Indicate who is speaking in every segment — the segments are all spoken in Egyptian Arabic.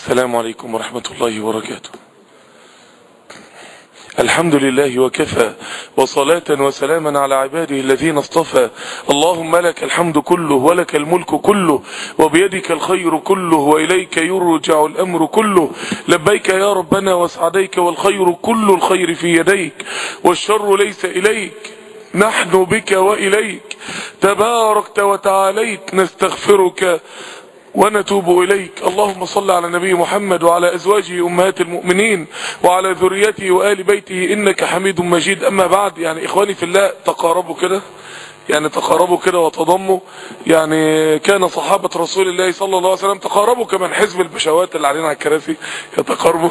Speaker 1: السلام عليكم ورحمة الله وبركاته الحمد لله وكفى وصلاة وسلاما على عباده الذين اصطفى اللهم لك الحمد كله ولك الملك كله وبيدك الخير كله وإليك يرجع الأمر كله لبيك يا ربنا وسعديك والخير كل الخير في يديك والشر ليس إليك نحن بك وإليك تباركت وتعاليت نستغفرك ونتوب إليك اللهم صل على نبي محمد وعلى أزواجه أمهات المؤمنين وعلى ذريته وآل بيته إنك حميد مجيد أما بعد يعني إخواني في الله تقاربوا كده يعني تقاربوا كده وتضموا يعني كان صحابة رسول الله صلى الله عليه وسلم تقاربوا كمان حزب البشوات اللي علينا على الكراسي يتقاربوا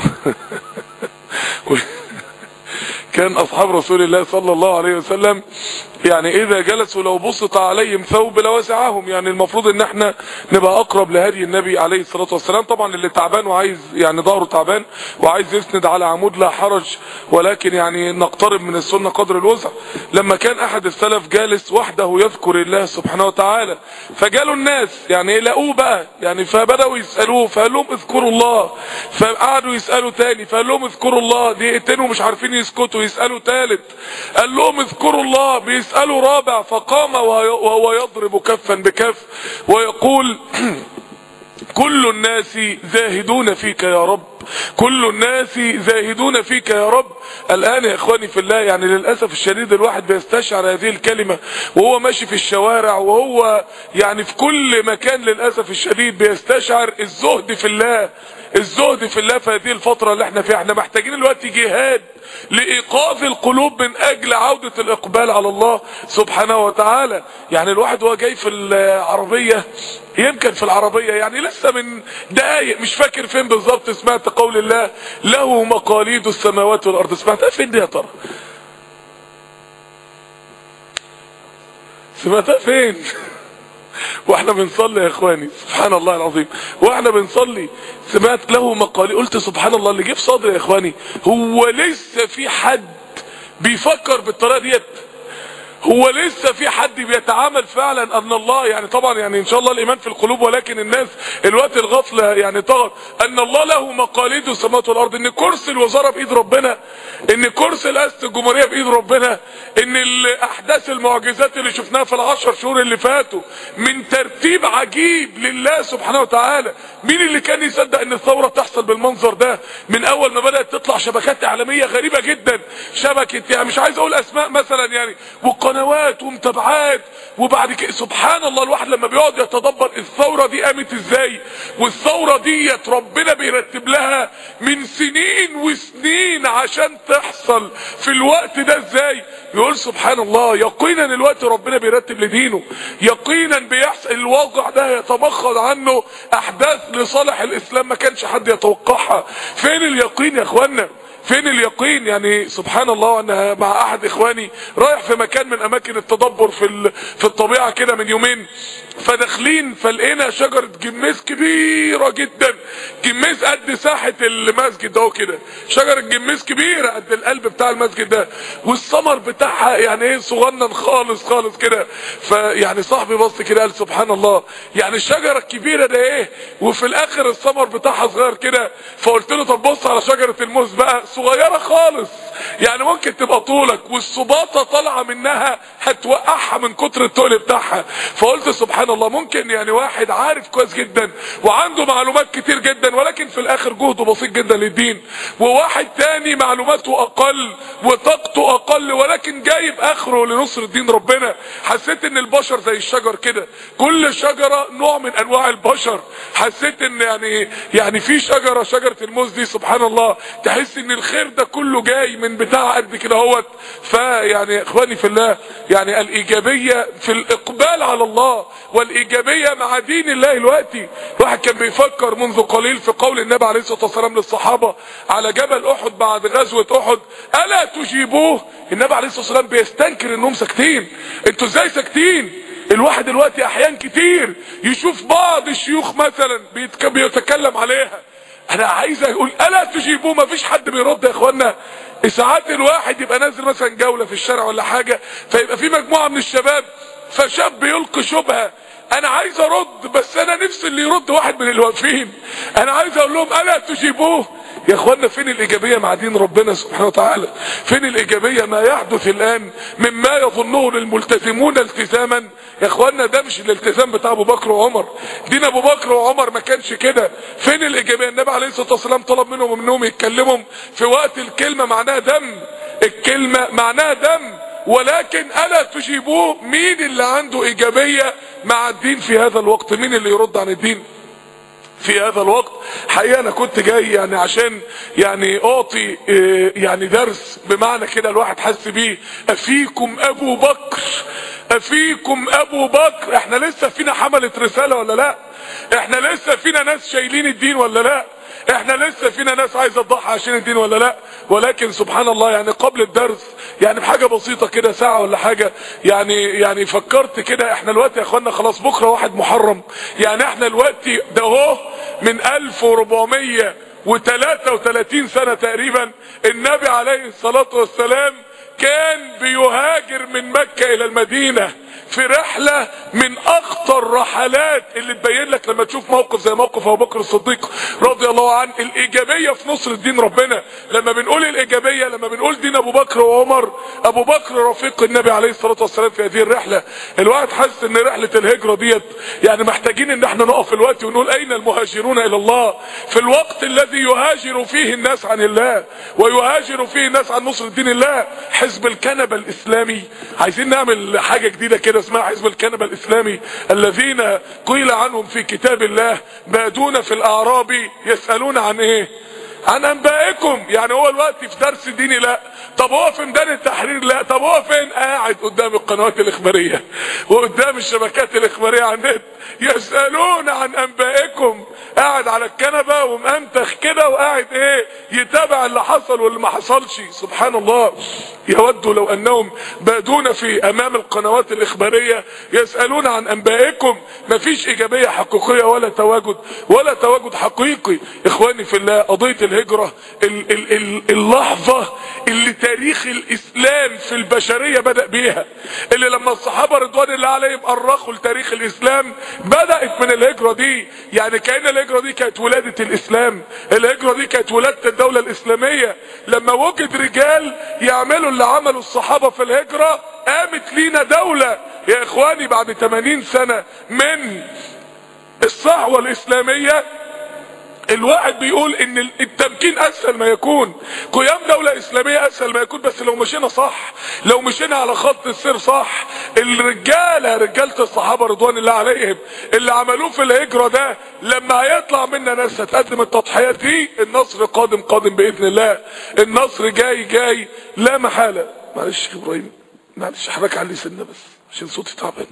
Speaker 1: كان أصحاب رسول الله صلى الله عليه وسلم يعني إذا جلسوا لو بسط عليهم ثوب لوسعهم يعني المفروض إن احنا نبقى أقرب لهدي النبي عليه الصلاة والسلام طبعا اللي تعبان وعايز يعني ظهره تعبان وعايز يسند على عمود لا حرج ولكن يعني نقترب من السنة قدر الوسع لما كان أحد السلف جالس وحده يذكر الله سبحانه وتعالى فجالوا الناس يعني لقوه بقى يعني فبدأوا يسألوه فقال لهم اذكروا الله فقعدوا يسألوا تاني فقال لهم اذكروا الله دقيقتين ومش عارفين يسكتوا يسألوا تالت قال لهم اذكروا الله بيسألوا رابع فقام وهو يضرب كفا بكف ويقول كل الناس زاهدون فيك يا رب كل الناس زاهدون فيك يا رب الآن يا إخواني في الله يعني للأسف الشديد الواحد بيستشعر هذه الكلمة وهو ماشي في الشوارع وهو يعني في كل مكان للأسف الشديد بيستشعر الزهد في الله الزهد في الله في هذه الفترة اللي احنا فيها احنا محتاجين الوقت جهاد لإيقاظ القلوب من أجل عودة الإقبال على الله سبحانه وتعالى يعني الواحد وهو جاي في العربية يمكن في العربية يعني لسه من دقايق مش فاكر فين بالظبط سمعت قول الله له مقاليد السماوات والأرض سمعتها فين دي يا ترى سمعتها فين واحنا بنصلي يا اخواني سبحان الله العظيم واحنا بنصلي سمعت له مقالي قلت سبحان الله اللي جه في صدري يا اخواني هو لسه في حد بيفكر بالطريقه ديت هو لسه في حد بيتعامل فعلا ان الله يعني طبعا يعني ان شاء الله الايمان في القلوب ولكن الناس الوقت الغفله يعني طغت ان الله له مقاليد السماوات والارض ان كرسي الوزاره بايد ربنا ان كرسي رئاسه الجمهوريه بايد ربنا ان الاحداث المعجزات اللي شفناها في العشر شهور اللي فاتوا من ترتيب عجيب لله سبحانه وتعالى مين اللي كان يصدق ان الثوره تحصل بالمنظر ده من اول ما بدات تطلع شبكات اعلاميه غريبه جدا شبكه يعني مش عايز اقول اسماء مثلا يعني قنوات ومتابعات وبعد كده سبحان الله الواحد لما بيقعد يتدبر الثورة دي قامت ازاي والثورة ديت ربنا بيرتب لها من سنين وسنين عشان تحصل في الوقت ده ازاي يقول سبحان الله يقينا الوقت ربنا بيرتب لدينه يقينا بيحصل الواقع ده يتمخض عنه احداث لصالح الاسلام ما كانش حد يتوقعها فين اليقين يا اخوانا فين اليقين يعني سبحان الله انا مع احد اخواني رايح في مكان من اماكن التدبر في في الطبيعه كده من يومين فداخلين فلقينا شجره جميز كبيره جدا جميز قد ساحه المسجد ده كده شجره جميز كبيره قد القلب بتاع المسجد ده والثمر بتاعها يعني ايه صغنن خالص خالص كده فيعني صاحبي بص كده قال سبحان الله يعني الشجره الكبيره ده ايه وفي الاخر الثمر بتاعها صغير كده فقلت له طب بص على شجره الموز بقى صغيرة خالص يعني ممكن تبقى طولك والصباطة طالعة منها هتوقعها من كتر التقل بتاعها فقلت سبحان الله ممكن يعني واحد عارف كويس جدا وعنده معلومات كتير جدا ولكن في الاخر جهده بسيط جدا للدين وواحد تاني معلوماته اقل وطاقته اقل ولكن جايب اخره لنصر دين ربنا حسيت ان البشر زي الشجر كده كل شجرة نوع من انواع البشر حسيت ان يعني يعني في شجرة شجرة الموز دي سبحان الله تحس ان الخير ده كله جاي من بتاع قد كده اهوت فيعني اخواني في الله يعني الايجابيه في الاقبال على الله والايجابيه مع دين الله دلوقتي واحد كان بيفكر منذ قليل في قول النبي عليه الصلاه والسلام للصحابه على جبل احد بعد غزوه احد الا تجيبوه النبي عليه الصلاه والسلام بيستنكر انهم ساكتين انتوا ازاي ساكتين الواحد دلوقتي احيان كتير يشوف بعض الشيوخ مثلا بيتكلم عليها انا عايز اقول الا تجيبوه ما فيش حد بيرد يا اخوانا ساعات الواحد يبقى نازل مثلا جولة في الشارع ولا حاجة فيبقى في مجموعة من الشباب فشاب يلقي شبهة انا عايز ارد بس انا نفسي اللي يرد واحد من اللي واقفين انا عايز اقول لهم الا تجيبوه يا اخوانا فين الايجابيه مع دين ربنا سبحانه وتعالى فين الايجابيه ما يحدث الان مما يظنه الملتزمون التزاما يا اخوانا ده مش الالتزام بتاع ابو بكر وعمر دين ابو بكر وعمر ما كانش كده فين الايجابيه النبي عليه الصلاه والسلام طلب منهم انهم يتكلموا في وقت الكلمه معناها دم الكلمه معناها دم ولكن الا تجيبوه مين اللي عنده ايجابيه مع الدين في هذا الوقت مين اللي يرد عن الدين في هذا الوقت حقيقة انا كنت جاي يعني عشان يعني اعطي اه يعني درس بمعنى كده الواحد حس بيه افيكم ابو بكر افيكم ابو بكر احنا لسه فينا حملة رسالة ولا لا احنا لسه فينا ناس شايلين الدين ولا لا احنا لسه فينا ناس عايزه تضحي عشان الدين ولا لا ولكن سبحان الله يعني قبل الدرس يعني بحاجه بسيطه كده ساعه ولا حاجه يعني يعني فكرت كده احنا دلوقتي يا اخوانا خلاص بكره واحد محرم يعني احنا دلوقتي ده اهو من 1433 سنه تقريبا النبي عليه الصلاه والسلام كان بيهاجر من مكه الى المدينه في رحلة من اخطر رحلات اللي تبين لك لما تشوف موقف زي موقف ابو بكر الصديق رضي الله عنه الايجابية في نصر الدين ربنا لما بنقول الايجابية لما بنقول دين ابو بكر وعمر ابو بكر رفيق النبي عليه الصلاة والسلام في هذه الرحلة الواحد حاسس ان رحلة الهجرة ديت يعني محتاجين ان احنا نقف الوقت ونقول اين المهاجرون الى الله في الوقت الذي يهاجر فيه الناس عن الله ويهاجر فيه الناس عن نصر دين الله حزب الكنبة الاسلامي عايزين نعمل حاجة جديدة كده اسمها حزب الكنبة الاسلامي الذين قيل عنهم في كتاب الله بادون في الاعراب يسألون عن ايه عن انبائكم يعني هو الوقت في درس ديني لا طب هو في ميدان التحرير لا طب هو فين قاعد قدام القنوات الاخباريه وقدام الشبكات الاخباريه على النت يسالون عن انبائكم قاعد على الكنبه ومأنتخ كده وقاعد ايه يتابع اللي حصل واللي ما حصلش سبحان الله يودوا لو انهم بادون في امام القنوات الاخباريه يسالون عن انبائكم مفيش ايجابيه حقيقيه ولا تواجد ولا تواجد حقيقي اخواني في الله قضيه الهجره ال ال ال اللحظه اللي تاريخ الاسلام في البشريه بدا بيها اللي لما الصحابه رضوان الله عليهم ارخوا لتاريخ الاسلام بدات من الهجره دي يعني كان الهجره دي كانت ولاده الاسلام الهجره دي كانت ولاده الدوله الاسلاميه لما وجد رجال يعملوا اللي عملوا الصحابه في الهجره قامت لينا دوله يا اخواني بعد 80 سنه من الصحوه الاسلاميه الواحد بيقول ان التمكين اسهل ما يكون قيام دولة اسلامية اسهل ما يكون بس لو مشينا صح لو مشينا على خط السير صح الرجالة رجالة الصحابة رضوان الله عليهم اللي عملوه في الهجرة ده لما هيطلع منا ناس هتقدم التضحيات دي النصر قادم قادم باذن الله النصر جاي جاي لا محالة معلش يا ابراهيم معلش حضرتك علي سنة بس عشان صوتي تعبان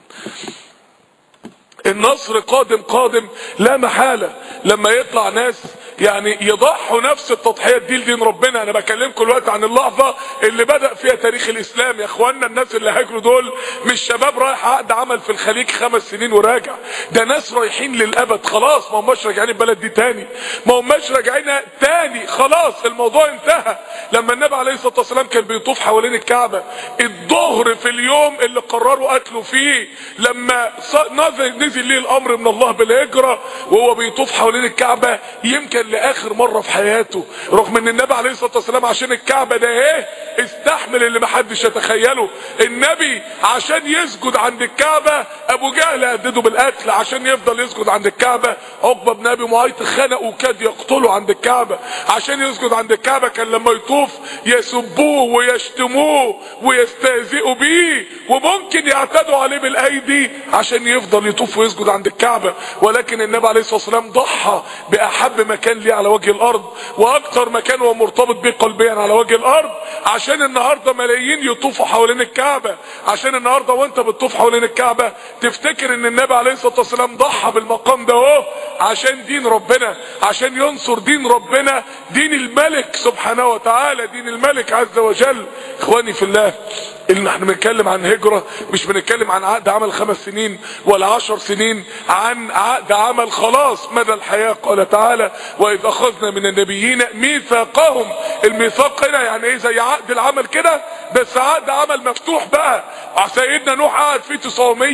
Speaker 1: النصر قادم قادم لا محالة لما يطلع ناس يعني يضحوا نفس التضحيات دي لدين ربنا انا بكلمكم الوقت عن اللحظة اللي بدأ فيها تاريخ الاسلام يا اخوانا الناس اللي هاجروا دول مش شباب رايح عقد عمل في الخليج خمس سنين وراجع ده ناس رايحين للابد خلاص ما هماش راجعين البلد دي تاني ما هماش راجعين تاني خلاص الموضوع انتهى لما النبي عليه الصلاة والسلام كان بيطوف حوالين الكعبة الظهر في اليوم اللي قرروا قتله فيه لما نزل نزل ليه الامر من الله بالهجرة وهو بيطوف حوالين الكعبة يمكن لاخر مرة في حياته رغم ان النبي عليه الصلاة والسلام عشان الكعبة ده ايه استحمل اللي محدش يتخيله النبي عشان يسجد عند الكعبة ابو جهل هدده بالقتل عشان يفضل يسجد عند الكعبة عقبة بن ابي معيط خنقه وكاد يقتله عند الكعبة عشان يسجد عند الكعبة كان لما يطوف يسبوه ويشتموه ويستهزئوا بيه وممكن يعتدوا عليه بالايدي عشان يفضل يطوف ويسجد عند الكعبة ولكن النبي عليه الصلاة والسلام ضحى باحب مكان ليه على وجه الارض واكتر مكان هو مرتبط بيه قلبيا على وجه الارض عشان النهاردة ملايين يطوفوا حوالين الكعبة عشان النهاردة وانت بتطوف حوالين الكعبة تفتكر ان النبي عليه الصلاة والسلام ضحى بالمقام ده اهو عشان دين ربنا عشان ينصر دين ربنا دين الملك سبحانه وتعالى دين الملك عز وجل اخواني في الله اللي احنا بنتكلم عن هجرة مش بنتكلم عن عقد عمل خمس سنين ولا عشر سنين عن عقد عمل خلاص مدى الحياة قال تعالى واذ اخذنا من النبيين ميثاقهم الميثاق هنا يعني ايه زي عقد العمل كده بس عقد عمل مفتوح بقى سيدنا نوح قعد فيه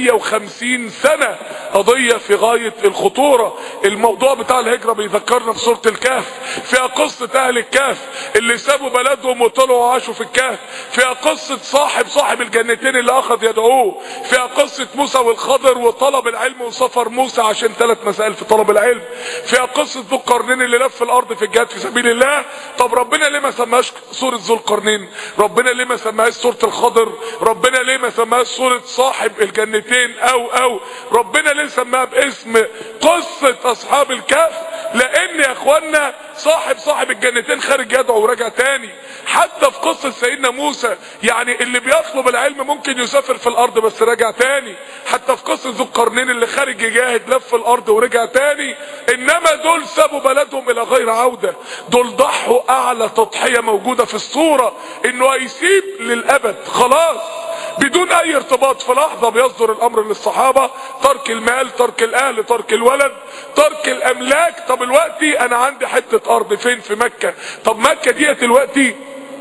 Speaker 1: 950 سنة قضية في غاية الخطورة الموضوع بتاع الهجرة بيذكرنا في سورة الكهف فيها قصة اهل الكهف اللي سابوا بلدهم وطلعوا وعاشوا في الكهف فيها قصة صاحب صاحب الجنتين اللي اخذ يدعوه فيها قصة موسى والخضر وطلب العلم وسفر موسى عشان ثلاث مسائل في طلب العلم فيها قصة ذو القرنين اللي لف الارض في الجهاد في سبيل الله طب ربنا ليه ما سماش سورة ذو القرنين ربنا ليه ما سماهاش سورة الخضر ربنا ليه ما سماهاش سورة صاحب الجنتين او او ربنا ليه سماها باسم قصة اصحاب الكهف لان يا اخوانا صاحب صاحب الجنتين خارج يدعو ورجع تاني حتى في قصة سيدنا موسى يعني اللي بيطلب العلم ممكن يسافر في الارض بس رجع تاني حتى في قصة ذو القرنين اللي خارج يجاهد لف الارض ورجع تاني انما دول سابوا بلدهم الى غير عودة دول ضحوا اعلى تضحية موجودة في الصورة انه هيسيب للابد خلاص بدون اي ارتباط في لحظة بيصدر الامر للصحابة ترك المال ترك الاهل ترك الولد ترك الاملاك طب الوقتي انا عندي حتة ارض فين في مكة طب مكة ديت الوقتي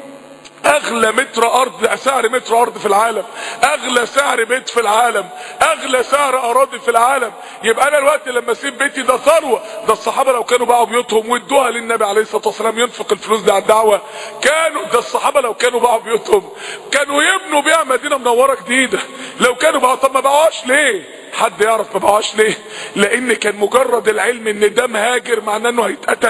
Speaker 1: اغلى متر ارض سعر متر ارض في العالم اغلى سعر بيت في العالم اغلى سعر اراضي في العالم يبقى انا الوقت لما اسيب بيتي ده ثروه ده الصحابه لو كانوا باعوا بيوتهم وادوها للنبي عليه الصلاه والسلام ينفق الفلوس دي على الدعوه كانوا ده الصحابه لو كانوا باعوا بيوتهم كانوا يبنوا بيها مدينه منوره جديده لو كانوا باعوا طب ما باعوهاش ليه حد يعرف ما باعوهاش ليه لان كان مجرد العلم ان ده مهاجر معناه انه هيتقتل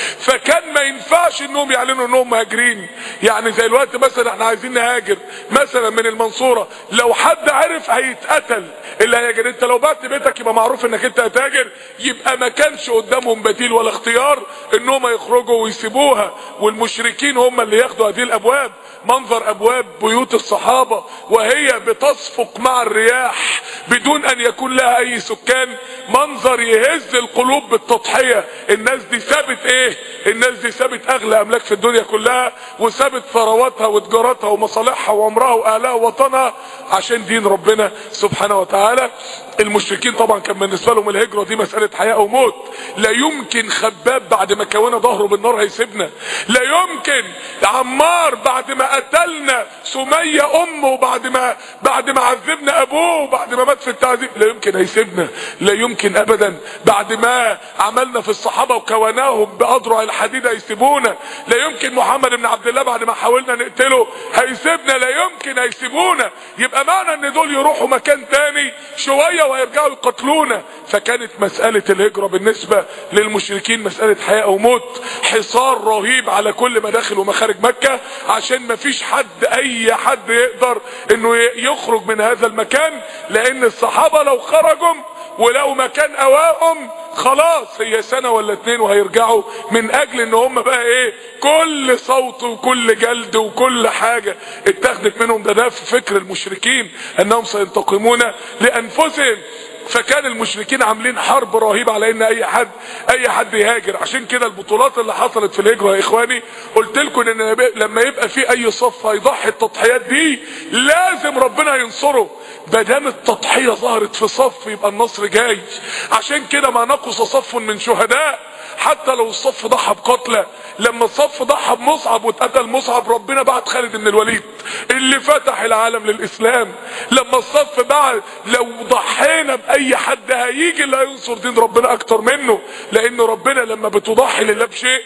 Speaker 1: فكان ما ينفعش انهم يعلنوا انهم مهاجرين يعني زي الوقت مثلا احنا عايزين نهاجر مثلا من المنصوره لو حد عرف هيتقتل اللي هيهاجر انت لو بعت بيتك يبقى معروف انك انت هتهاجر يبقى ما كانش قدامهم بديل ولا اختيار انهم يخرجوا ويسيبوها والمشركين هم اللي ياخدوا هذه الابواب منظر ابواب بيوت الصحابه وهي بتصفق مع الرياح بدون ان يكون لها اي سكان منظر يهز القلوب بالتضحيه الناس دي سابت ايه الناس دي سابت اغلى املاك في الدنيا كلها وسابت ثرواتها وتجارتها ومصالحها وعمرها واهلها ووطنها عشان دين ربنا سبحانه وتعالى المشركين طبعا كان بالنسبه لهم الهجره دي مساله حياه او موت لا يمكن خباب بعد ما كونا ظهره بالنار هيسيبنا لا يمكن عمار بعد ما قتلنا سميه امه بعد ما بعد ما عذبنا ابوه بعد ما مات في التعذيب لا يمكن هيسيبنا لا يمكن ابدا بعد ما عملنا في الصحابه وكوناهم باضرع الحديد هيسيبونا لا يمكن محمد بن عبد الله بعد ما حاولنا نقتله هيسيبنا لا يمكن هيسيبونا يبقى معنى ان دول يروحوا مكان تاني شويه ويرجعوا يقتلونا فكانت مساله الهجره بالنسبه للمشركين مساله حياه او موت حصار رهيب على كل مداخل ومخارج مكه عشان ما فيش حد اي حد يقدر انه يخرج من هذا المكان لان الصحابه لو خرجوا ولو مكان اواهم خلاص هي سنة ولا اتنين وهيرجعوا من اجل ان هم بقى ايه كل صوت وكل جلد وكل حاجة اتخذت منهم ده ده في فكر المشركين انهم سينتقمون لانفسهم فكان المشركين عاملين حرب رهيبه على ان اي حد اي حد يهاجر عشان كده البطولات اللي حصلت في الهجره يا اخواني قلت لكم ان لما يبقى في اي صف هيضحي التضحيات دي لازم ربنا ينصره ما دام التضحيه ظهرت في صف يبقى النصر جاي عشان كده ما نقص صف من شهداء حتى لو الصف ضحى بقتلى لما الصف ضحى بمصعب واتقتل مصعب ربنا بعت خالد بن الوليد اللي فتح العالم للاسلام لما الصف بعد لو ضحينا باي حد هيجي اللي هينصر دين ربنا اكتر منه لان ربنا لما بتضحي لله بشيء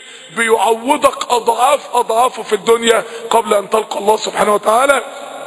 Speaker 1: بيعوضك اضعاف اضعافه في الدنيا قبل ان تلقى الله سبحانه وتعالى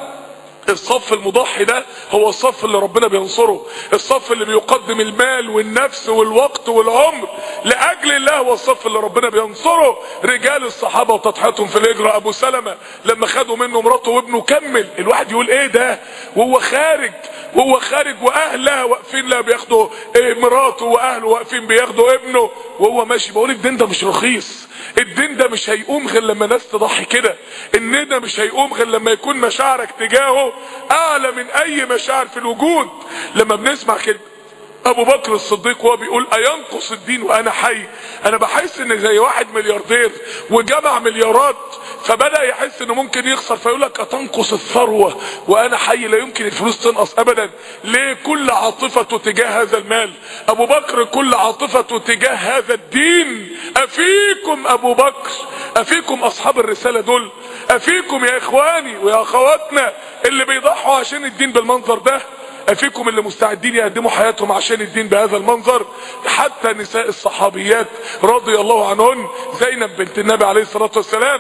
Speaker 1: الصف المضحي ده هو الصف اللي ربنا بينصره الصف اللي بيقدم المال والنفس والوقت والعمر لاجل الله هو الصف اللي ربنا بينصره رجال الصحابه وتضحيتهم في الهجره ابو سلمه لما خدوا منه مراته وابنه كمل الواحد يقول ايه ده وهو خارج وهو خارج واهله واقفين لا بياخدوا إيه مراته واهله واقفين بياخدوا ابنه وهو ماشي بقول الدين ده مش رخيص الدين ده مش هيقوم غير لما ناس تضحي كده الدين ده مش هيقوم غير لما يكون مشاعرك تجاهه اعلى من اي مشاعر في الوجود لما بنسمع كده ابو بكر الصديق وهو بيقول اينقص الدين وانا حي انا بحس ان زي واحد ملياردير وجمع مليارات فبدا يحس انه ممكن يخسر فيقول لك اتنقص الثروه وانا حي لا يمكن الفلوس تنقص ابدا ليه كل عاطفته تجاه هذا المال ابو بكر كل عاطفته تجاه هذا الدين افيكم ابو بكر افيكم اصحاب الرسالة دول افيكم يا اخواني ويا اخواتنا اللي بيضحوا عشان الدين بالمنظر ده افيكم اللي مستعدين يقدموا حياتهم عشان الدين بهذا المنظر حتى نساء الصحابيات رضي الله عنهن زينب بنت النبي عليه الصلاة والسلام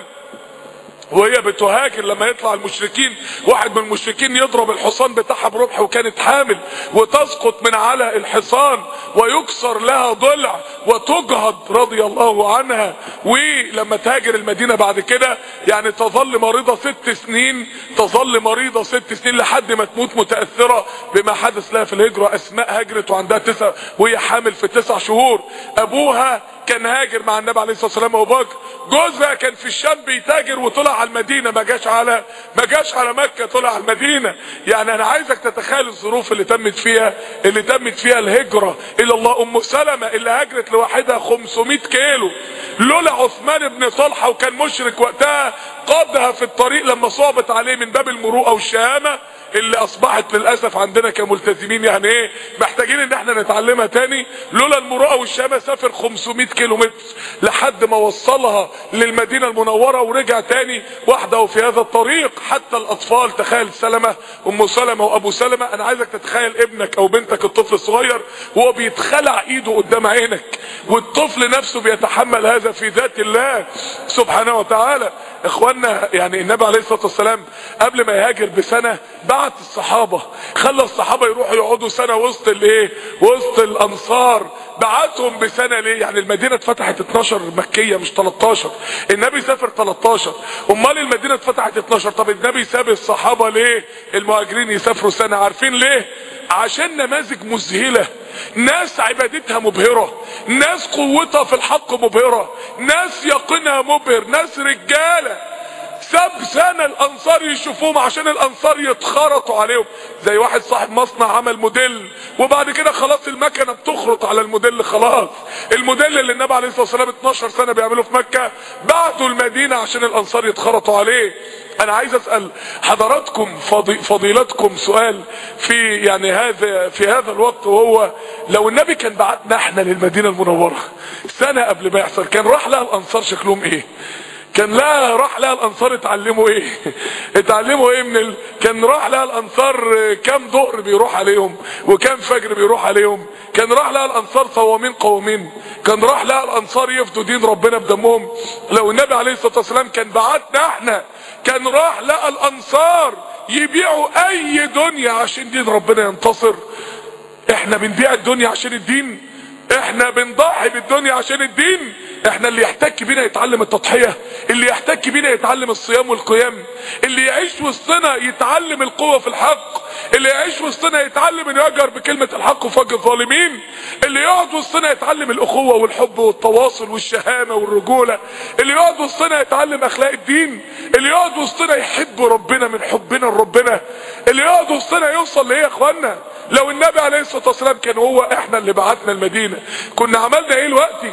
Speaker 1: وهي بتهاجر لما يطلع المشركين واحد من المشركين يضرب الحصان بتاعها برمح وكانت حامل وتسقط من على الحصان ويكسر لها ضلع وتجهض رضي الله عنها ولما تهاجر المدينة بعد كده يعني تظل مريضة ست سنين تظل مريضة ست سنين لحد ما تموت متأثرة بما حدث لها في الهجرة اسماء هاجرت وعندها تسع وهي حامل في تسع شهور ابوها كان هاجر مع النبي عليه الصلاه والسلام ابو بكر جوزها كان في الشام بيتاجر وطلع على المدينه ما جاش على ما جاش على مكه طلع على المدينه يعني انا عايزك تتخيل الظروف اللي تمت فيها اللي تمت فيها الهجره الى الله ام سلمة اللي هاجرت لوحدها 500 كيلو لولا عثمان بن طلحه وكان مشرك وقتها قادها في الطريق لما صعبت عليه من باب المروءه والشهامه اللي اصبحت للاسف عندنا كملتزمين يعني ايه محتاجين ان احنا نتعلمها تاني لولا المروءه والشهامه سافر 500 كيلو متر لحد ما وصلها للمدينه المنوره ورجع تاني وحده في هذا الطريق حتى الاطفال تخيل سلمه ام سلمه وابو سلمه انا عايزك تتخيل ابنك او بنتك الطفل الصغير وهو بيتخلع ايده قدام عينك والطفل نفسه بيتحمل هذا في ذات الله سبحانه وتعالى اخوانا يعني النبي عليه الصلاه والسلام قبل ما يهاجر بسنه بعت الصحابه خلى الصحابه يروحوا يقعدوا سنه وسط الايه وسط الانصار بعتهم بسنه ليه يعني المدينه اتفتحت 12 مكيه مش 13 النبي سافر 13 امال المدينه اتفتحت 12 طب النبي ساب الصحابه ليه المهاجرين يسافروا سنه عارفين ليه عشان نماذج مذهله ناس عبادتها مبهرة ناس قوتها في الحق مبهرة ناس يقينها مبهر ناس رجالة ساب سنة الانصار يشوفوهم عشان الانصار يتخرطوا عليهم زي واحد صاحب مصنع عمل موديل وبعد كده خلاص المكنة بتخرط على الموديل خلاص الموديل اللي النبي عليه الصلاة والسلام 12 سنة بيعمله في مكة بعتوا المدينة عشان الانصار يتخرطوا عليه انا عايز اسال حضراتكم فضي فضيلتكم سؤال في يعني هذا في هذا الوقت وهو لو النبي كان بعتنا احنا للمدينه المنوره سنه قبل ما يحصل كان راح لها الانصار شكلهم ايه كان لا راح لها الانصار اتعلموا ايه اتعلموا ايه من ال... كان راح لها الانصار كام ظهر بيروح عليهم وكام فجر بيروح عليهم كان راح لها الانصار صوامين قوامين كان راح لها الانصار يفدوا دين ربنا بدمهم لو النبي عليه الصلاه والسلام كان بعتنا احنا كان راح لقى الانصار يبيعوا اي دنيا عشان دين ربنا ينتصر احنا بنبيع الدنيا عشان الدين احنا بنضحي بالدنيا عشان الدين احنا اللي يحتك بينا يتعلم التضحية اللي يحتك بينا يتعلم الصيام والقيام اللي يعيش وسطنا يتعلم القوة في الحق اللي يعيش وسطنا يتعلم انه يجهر بكلمة الحق وفج الظالمين اللي يقعد وسطنا يتعلم الاخوة والحب والتواصل والشهامة والرجولة اللي يقعد وسطنا يتعلم اخلاق الدين اللي يقعد وسطنا يحب ربنا من حبنا لربنا اللي يقعد وسطنا يوصل لايه يا اخوانا لو النبي عليه الصلاة والسلام كان هو احنا اللي بعتنا المدينة كنا عملنا ايه دلوقتي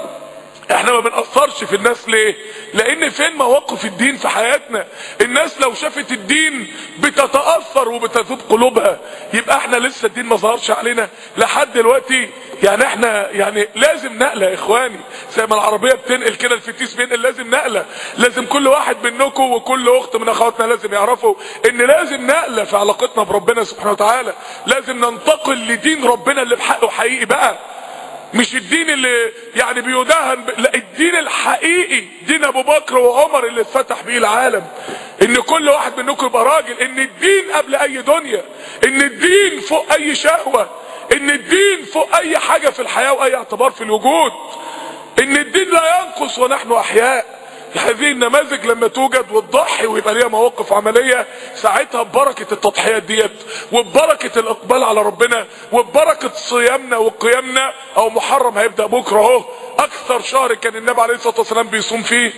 Speaker 1: احنا ما بنأثرش في الناس ليه لان فين مواقف الدين في حياتنا الناس لو شافت الدين بتتأثر وبتذوب قلوبها يبقى احنا لسه الدين ما ظهرش علينا لحد دلوقتي يعني احنا يعني لازم نقلة يا اخواني زي ما العربية بتنقل كده الفتيس بينقل لازم نقلة لازم كل واحد منكم وكل اخت من اخواتنا لازم يعرفوا ان لازم نقلة في علاقتنا بربنا سبحانه وتعالى لازم ننتقل لدين ربنا اللي بحقه حقيقي بقى مش الدين اللي يعني بيدهن ب... لا الدين الحقيقي دين ابو بكر وعمر اللي اتفتح بيه العالم ان كل واحد منكم يبقى راجل ان الدين قبل اي دنيا ان الدين فوق اي شهوة ان الدين فوق اي حاجة في الحياة واي اعتبار في الوجود ان الدين لا ينقص ونحن احياء هذه النماذج لما توجد وتضحي ويبقى ليها مواقف عمليه ساعتها ببركه التضحيات ديت وببركه الاقبال على ربنا وببركه صيامنا وقيامنا او محرم هيبدا بكره اهو اكثر شهر كان النبي عليه الصلاه والسلام بيصوم فيه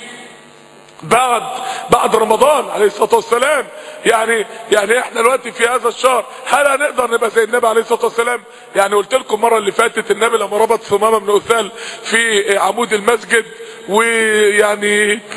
Speaker 1: بعد بعد رمضان عليه الصلاه والسلام يعني يعني احنا دلوقتي في هذا الشهر هل هنقدر نبقى زي النبي عليه الصلاه والسلام يعني قلت لكم المره اللي فاتت النبي لما ربط ثمامه بن اثال في عمود المسجد ويعني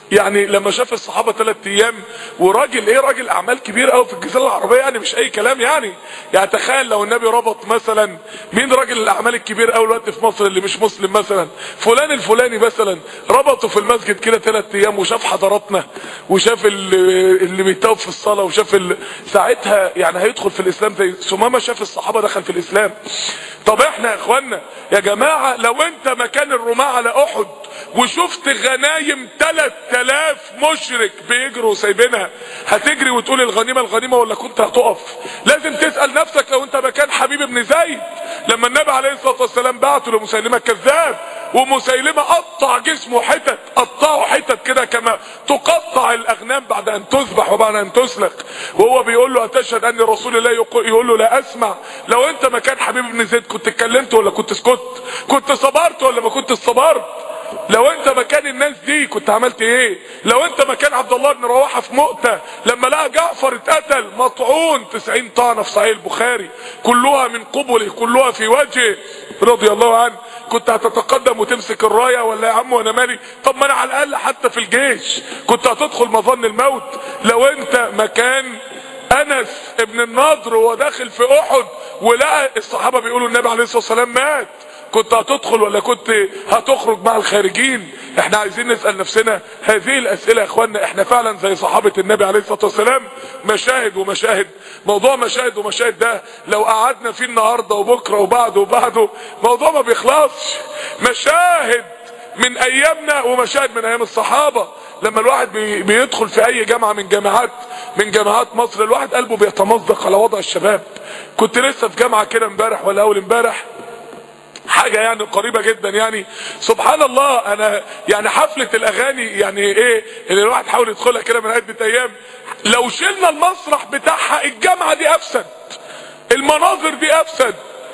Speaker 1: يعني لما شاف الصحابه ثلاث ايام وراجل ايه راجل اعمال كبير قوي في الجزيره العربيه يعني مش اي كلام يعني يعني تخيل لو النبي ربط مثلا مين راجل الاعمال الكبير قوي دلوقتي في مصر اللي مش مسلم مثلا فلان الفلاني مثلا ربطه في المسجد كده ثلاث ايام وشاف حضاراتنا وشاف اللي, اللي بيتوب في الصلاه وشاف ال... ساعتها يعني هيدخل في الاسلام زي ثمامه شاف الصحابه دخل في الاسلام طب احنا يا اخوانا يا جماعه لو انت مكان الرماة على احد وشفت غنايم 3000 مشرك بيجروا وسايبينها هتجري وتقول الغنيمه الغنيمه ولا كنت هتقف لازم تسال نفسك لو انت مكان حبيب ابن زيد لما النبي عليه الصلاه والسلام بعته لمسيلمه الكذاب ومسيلمه قطع جسمه حتت قطعه حتت كده كما تقطع الاغنام بعد ان تذبح وبعد ان تسلق وهو بيقول له اتشهد اني رسول الله يقول له لا اسمع لو انت مكان حبيب ابن زيد كنت اتكلمت ولا كنت سكت كنت صبرت ولا ما كنت صبرت لو انت مكان الناس دي كنت عملت ايه لو انت مكان عبد الله بن رواحه في مؤتة لما لقى جعفر اتقتل مطعون 90 طعنه في صحيح البخاري كلها من قبله كلها في وجهه رضي الله عنه كنت هتتقدم وتمسك الرايه ولا يا عم وانا مالي طب ما انا على الاقل حتى في الجيش كنت هتدخل مظن الموت لو انت مكان انس ابن النضر وهو داخل في احد ولقى الصحابه بيقولوا النبي عليه الصلاه والسلام مات كنت هتدخل ولا كنت هتخرج مع الخارجين احنا عايزين نسأل نفسنا هذه الاسئلة يا اخوانا احنا فعلا زي صحابة النبي عليه الصلاة والسلام مشاهد ومشاهد موضوع مشاهد ومشاهد ده لو قعدنا فيه النهاردة وبكرة وبعده وبعده موضوع ما بيخلصش مشاهد من ايامنا ومشاهد من ايام الصحابة لما الواحد بي بيدخل في اي جامعة من جامعات من جامعات مصر الواحد قلبه بيتمزق على وضع الشباب كنت لسه في جامعة كده امبارح ولا اول امبارح حاجة يعني قريبة جدا يعني سبحان الله انا يعني حفلة الاغاني يعني ايه اللي الواحد حاول يدخلها كده من عدة ايام لو شلنا المسرح بتاعها الجامعة دي افسد المناظر دي افسد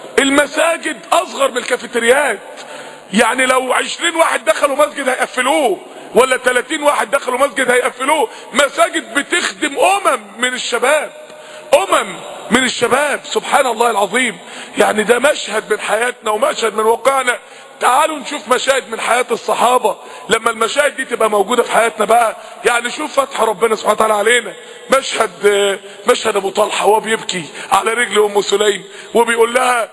Speaker 1: المساجد اصغر من الكافيتريات يعني لو عشرين واحد دخلوا مسجد هيقفلوه ولا 30 واحد دخلوا مسجد هيقفلوه مساجد بتخدم امم من الشباب امم من الشباب سبحان الله العظيم يعني ده مشهد من حياتنا ومشهد من واقعنا تعالوا نشوف مشاهد من حياة الصحابة لما المشاهد دي تبقى موجودة في حياتنا بقى يعني شوف فتح ربنا سبحانه وتعالى علينا مشهد مشهد ابو طلحة وهو بيبكي على رجل ام سليم وبيقول لها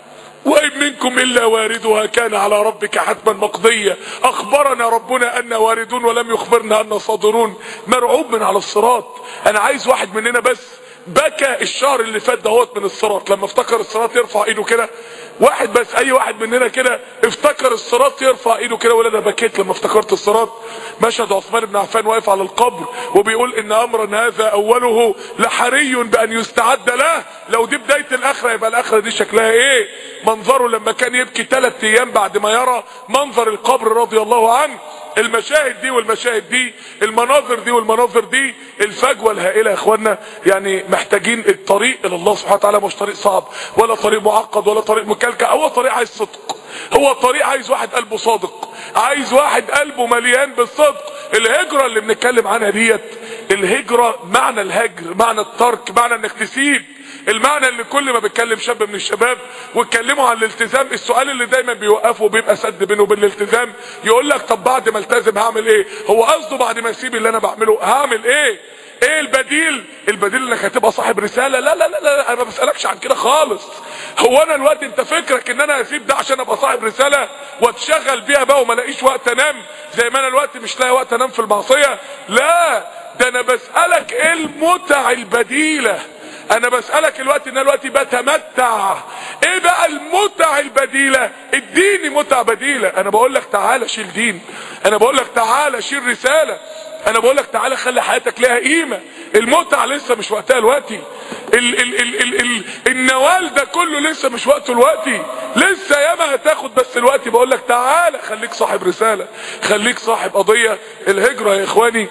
Speaker 1: وإن منكم إلا واردها كان على ربك حتما مقضية أخبرنا ربنا أن واردون ولم يخبرنا أن صادرون مرعوب من على الصراط أنا عايز واحد مننا بس بكى الشهر اللي فات دهوت من الصراط لما افتكر الصراط يرفع ايده كده واحد بس اي واحد مننا كده افتكر الصراط يرفع ايده كده ولا انا بكيت لما افتكرت الصراط مشهد عثمان بن عفان واقف على القبر وبيقول ان امرا هذا اوله لحري بان يستعد له لو دي بدايه الاخره يبقى الاخره دي شكلها ايه منظره لما كان يبكي ثلاث ايام بعد ما يرى منظر القبر رضي الله عنه المشاهد دي والمشاهد دي المناظر دي والمناظر دي الفجوة الهائلة يا اخوانا يعني محتاجين الطريق الى الله سبحانه وتعالى مش طريق صعب ولا طريق معقد ولا طريق مكلكع هو طريق عايز صدق هو طريق عايز واحد قلبه صادق عايز واحد قلبه مليان بالصدق الهجرة اللي بنتكلم عنها ديت الهجرة معنى الهجر معنى الترك معنى انك تسيب المعنى اللي كل ما بيتكلم شاب من الشباب واتكلموا عن الالتزام السؤال اللي دايما بيوقفه وبيبقى سد بينه وبين الالتزام يقول لك طب بعد ما التزم هعمل ايه هو قصده بعد ما اسيب اللي انا بعمله هعمل ايه ايه البديل البديل انك هتبقى صاحب رساله لا لا لا لا انا ما بسالكش عن كده خالص هو انا الوقت انت فكرك ان انا هسيب ده عشان ابقى صاحب رساله واتشغل بيها بقى وما الاقيش وقت انام زي ما انا الوقت مش لاقي وقت انام في المعصيه لا ده انا بسالك ايه المتع البديله انا بسألك الوقت ان انا دلوقتي بتمتع ايه بقى المتع البديلة اديني متع بديلة انا بقول لك تعالى شيل دين انا بقول لك تعالى شيل رسالة انا بقول لك تعالى خلي حياتك لها قيمة المتع لسه مش وقتها الوقتي ال ال ال ال ال النوال ده كله لسه مش وقته الوقتي لسه ياما هتاخد بس الوقت بقول لك تعالى خليك صاحب رسالة خليك صاحب قضية الهجرة يا اخواني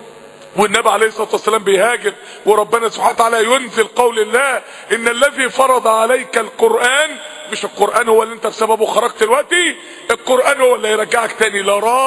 Speaker 1: والنبي عليه الصلاه والسلام بيهاجر وربنا سبحانه وتعالى ينزل قول الله ان الذي فرض عليك القران مش القران هو اللي انت بسببه خرجت دلوقتي القران هو اللي يرجعك تاني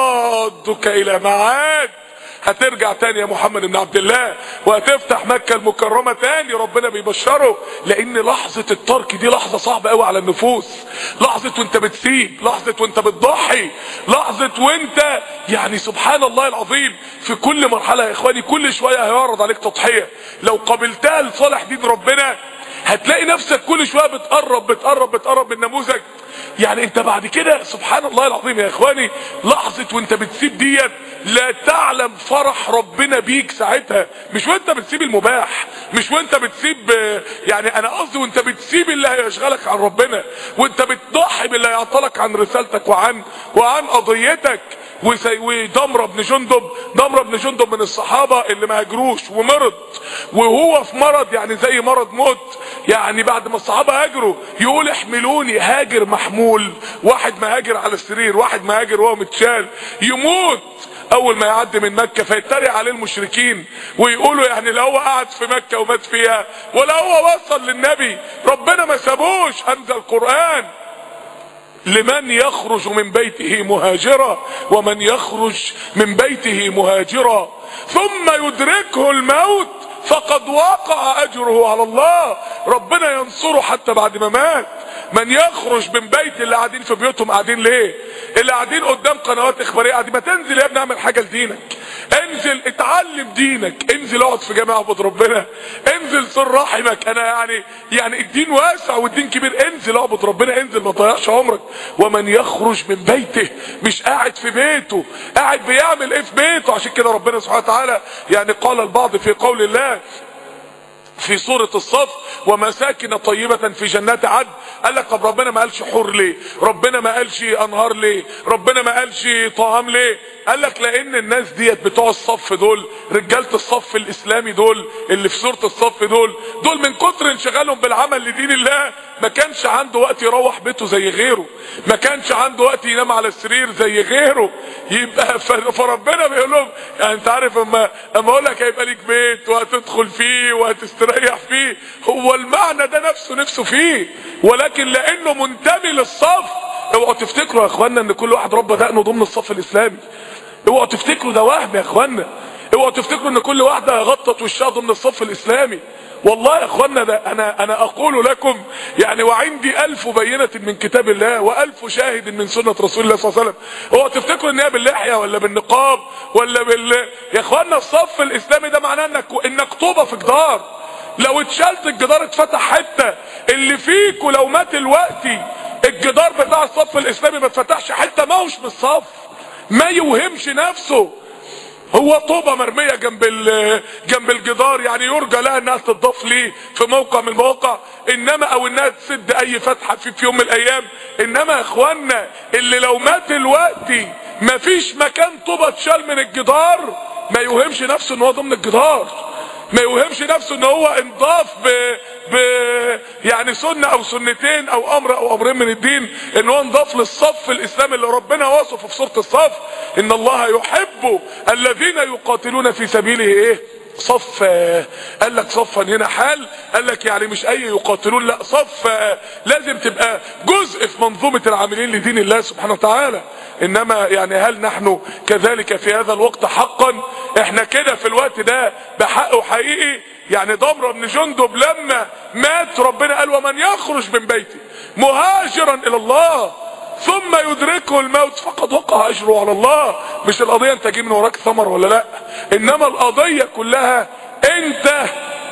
Speaker 1: لرادك الى معاد هترجع تاني يا محمد بن عبد الله وهتفتح مكة المكرمة تاني ربنا بيبشره لان لحظة الترك دي لحظة صعبة قوي على النفوس لحظة وانت بتسيب لحظة وانت بتضحي لحظة وانت يعني سبحان الله العظيم في كل مرحله يا اخواني كل شويه هيعرض عليك تضحيه لو قابلتها لصالح دين ربنا هتلاقي نفسك كل شويه بتقرب بتقرب بتقرب من نموذج يعني انت بعد كده سبحان الله العظيم يا اخواني لحظه وانت بتسيب ديت لا تعلم فرح ربنا بيك ساعتها مش وانت بتسيب المباح مش وانت بتسيب يعني انا قصدي وانت بتسيب اللي هيشغلك عن ربنا وانت بتضحي باللي هيعطلك عن رسالتك وعن وعن قضيتك ودمرة بن جندب دمرة بن جندب من الصحابة اللي ما هاجروش ومرض وهو في مرض يعني زي مرض موت يعني بعد ما الصحابة هاجروا يقول احملوني هاجر محمول واحد مهاجر على السرير واحد مهاجر وهو متشال يموت اول ما يعدي من مكة فيتريق عليه المشركين ويقولوا يعني لو هو قعد في مكة ومات فيها ولا هو وصل للنبي ربنا ما سابوش انزل قرآن لمن يخرج من بيته مهاجرا ومن يخرج من بيته مهاجرا ثم يدركه الموت فقد وقع اجره على الله ربنا ينصره حتى بعد ما مات من يخرج من بيت اللي قاعدين في بيوتهم قاعدين ليه اللي قاعدين قدام قنوات اخباريه قاعدين ما تنزل يا ابني اعمل حاجه لدينك انزل اتعلم دينك انزل اقعد في جامعه اعبد ربنا انزل صل رحمك انا يعني يعني الدين واسع والدين كبير انزل اعبد ربنا انزل ما تضيعش عمرك ومن يخرج من بيته مش قاعد في بيته قاعد بيعمل ايه في بيته عشان كده ربنا سبحانه وتعالى يعني قال البعض في قول الله في سورة الصف ومساكن طيبة في جنات عدن قال لك طب ربنا ما قالش حور ليه ربنا ما قالش انهار ليه ربنا ما قالش طعام ليه قال لك لان الناس ديت بتوع الصف دول رجالة الصف الاسلامي دول اللي في سورة الصف دول دول من كتر انشغالهم بالعمل لدين الله ما كانش عنده وقت يروح بيته زي غيره ما كانش عنده وقت ينام على السرير زي غيره يبقى فربنا بيقول لهم يعني انت عارف اما اما اقول لك هيبقى ليك بيت وهتدخل فيه وهتستريح فيه هو المعنى ده نفسه نفسه فيه ولكن لانه منتمي للصف اوعوا تفتكروا يا اخوانا ان كل واحد ربى دقنه ضمن الصف الاسلامي اوعوا تفتكروا ده وهم يا اخوانا اوعوا تفتكروا ان كل واحده غطت وشها ضمن الصف الاسلامي والله يا اخوانا ده انا انا اقول لكم يعني وعندي الف بينة من كتاب الله والف شاهد من سنة رسول الله صلى الله عليه وسلم هو تفتكروا ان هي باللحية ولا بالنقاب ولا بال يا اخوانا الصف الاسلامي ده معناه انك انك طوبة في جدار لو اتشالت الجدار اتفتح حتة اللي فيك ولو مات الوقتي الجدار بتاع الصف الاسلامي ما اتفتحش حتة ما هوش من الصف ما يوهمش نفسه هو طوبة مرمية جنب جنب الجدار يعني يرجى لها انها تضاف ليه في موقع من المواقع انما او انها تسد اي فتحة في, في يوم من الايام انما يا اخوانا اللي لو مات الوقت مفيش مكان طوبة تشال من الجدار ما يوهمش نفسه ان هو ضمن الجدار ما يوهمش نفسه ان هو انضاف ب... ب يعني سنة او سنتين او امر او امرين من الدين ان هو انضاف للصف الاسلامي اللي ربنا وصفه في سورة الصف ان الله يحب الذين يقاتلون في سبيله ايه صف قال لك صفا هنا حال قال لك يعني مش اي يقاتلون لا صف لازم تبقى جزء في منظومة العاملين لدين الله سبحانه وتعالى انما يعني هل نحن كذلك في هذا الوقت حقا احنا كده في الوقت ده بحق وحقيقي يعني ضمرة بن جندب لما مات ربنا قال ومن يخرج من بيته مهاجرا الى الله ثم يدركه الموت فقد وقع اجره على الله مش القضية انت جاي من وراك ثمر ولا لا انما القضية كلها انت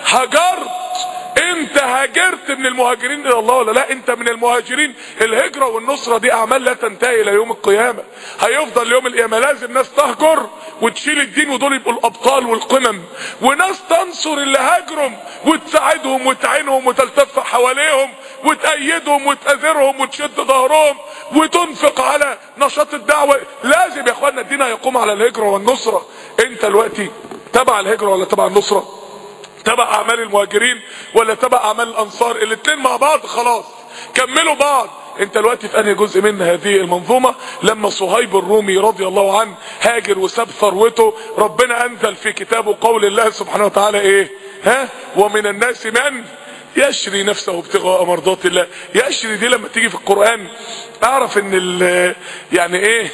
Speaker 1: هجرت انت هاجرت من المهاجرين الى الله ولا لا انت من المهاجرين الهجرة والنصرة دي اعمال لا تنتهي الى يوم القيامة هيفضل يوم القيامة لازم ناس تهجر وتشيل الدين ودول يبقوا الابطال والقمم وناس تنصر اللي هاجرهم وتساعدهم وتعينهم وتلتف حواليهم وتأيدهم وتأذرهم وتشد ظهرهم وتنفق على نشاط الدعوة لازم يا اخوانا الدين هيقوم على الهجرة والنصرة انت دلوقتي تبع الهجرة ولا تبع النصرة تبع اعمال المهاجرين ولا تبع اعمال الانصار الاتنين مع بعض خلاص كملوا بعض انت دلوقتي في انهي جزء من هذه المنظومة لما صهيب الرومي رضي الله عنه هاجر وساب ثروته ربنا انزل في كتابه قول الله سبحانه وتعالى ايه ها ومن الناس من يشري نفسه ابتغاء مرضات الله يشري دي لما تيجي في القرآن اعرف ان ال يعني ايه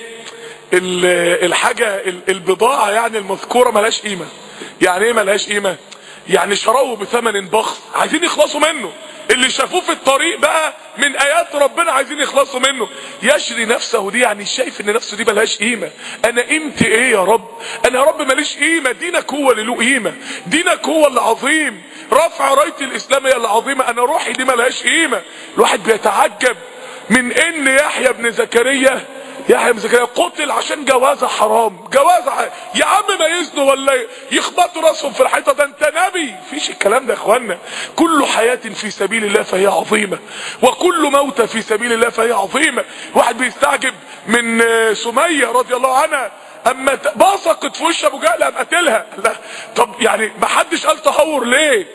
Speaker 1: ال الحاجة البضاعة يعني المذكورة ملهاش قيمة يعني ايه ملهاش قيمة يعني شروه بثمن بخس عايزين يخلصوا منه اللي شافوه في الطريق بقى من ايات ربنا عايزين يخلصوا منه يشري نفسه دي يعني شايف ان نفسه دي ملهاش قيمه انا قيمتي ايه يا رب انا يا رب ماليش قيمه دينك هو اللي له قيمه دينك هو اللي عظيم رفع رايه الاسلام هي اللي عظيمه انا روحي دي ملهاش قيمه الواحد بيتعجب من ان يحيى بن زكريا يحيى بن زكريا قتل عشان جوازه حرام جوازه حرام. يا عم ما يزنوا ولا يخبطوا راسهم في الحيطه ده انت نبي فيش الكلام ده يا اخوانا كل حياه في سبيل الله فهي عظيمه وكل موتة في سبيل الله فهي عظيمه واحد بيستعجب من سميه رضي الله عنها اما بصقت في وش ابو جهل قام قتلها لا طب يعني ما حدش قال تهور ليه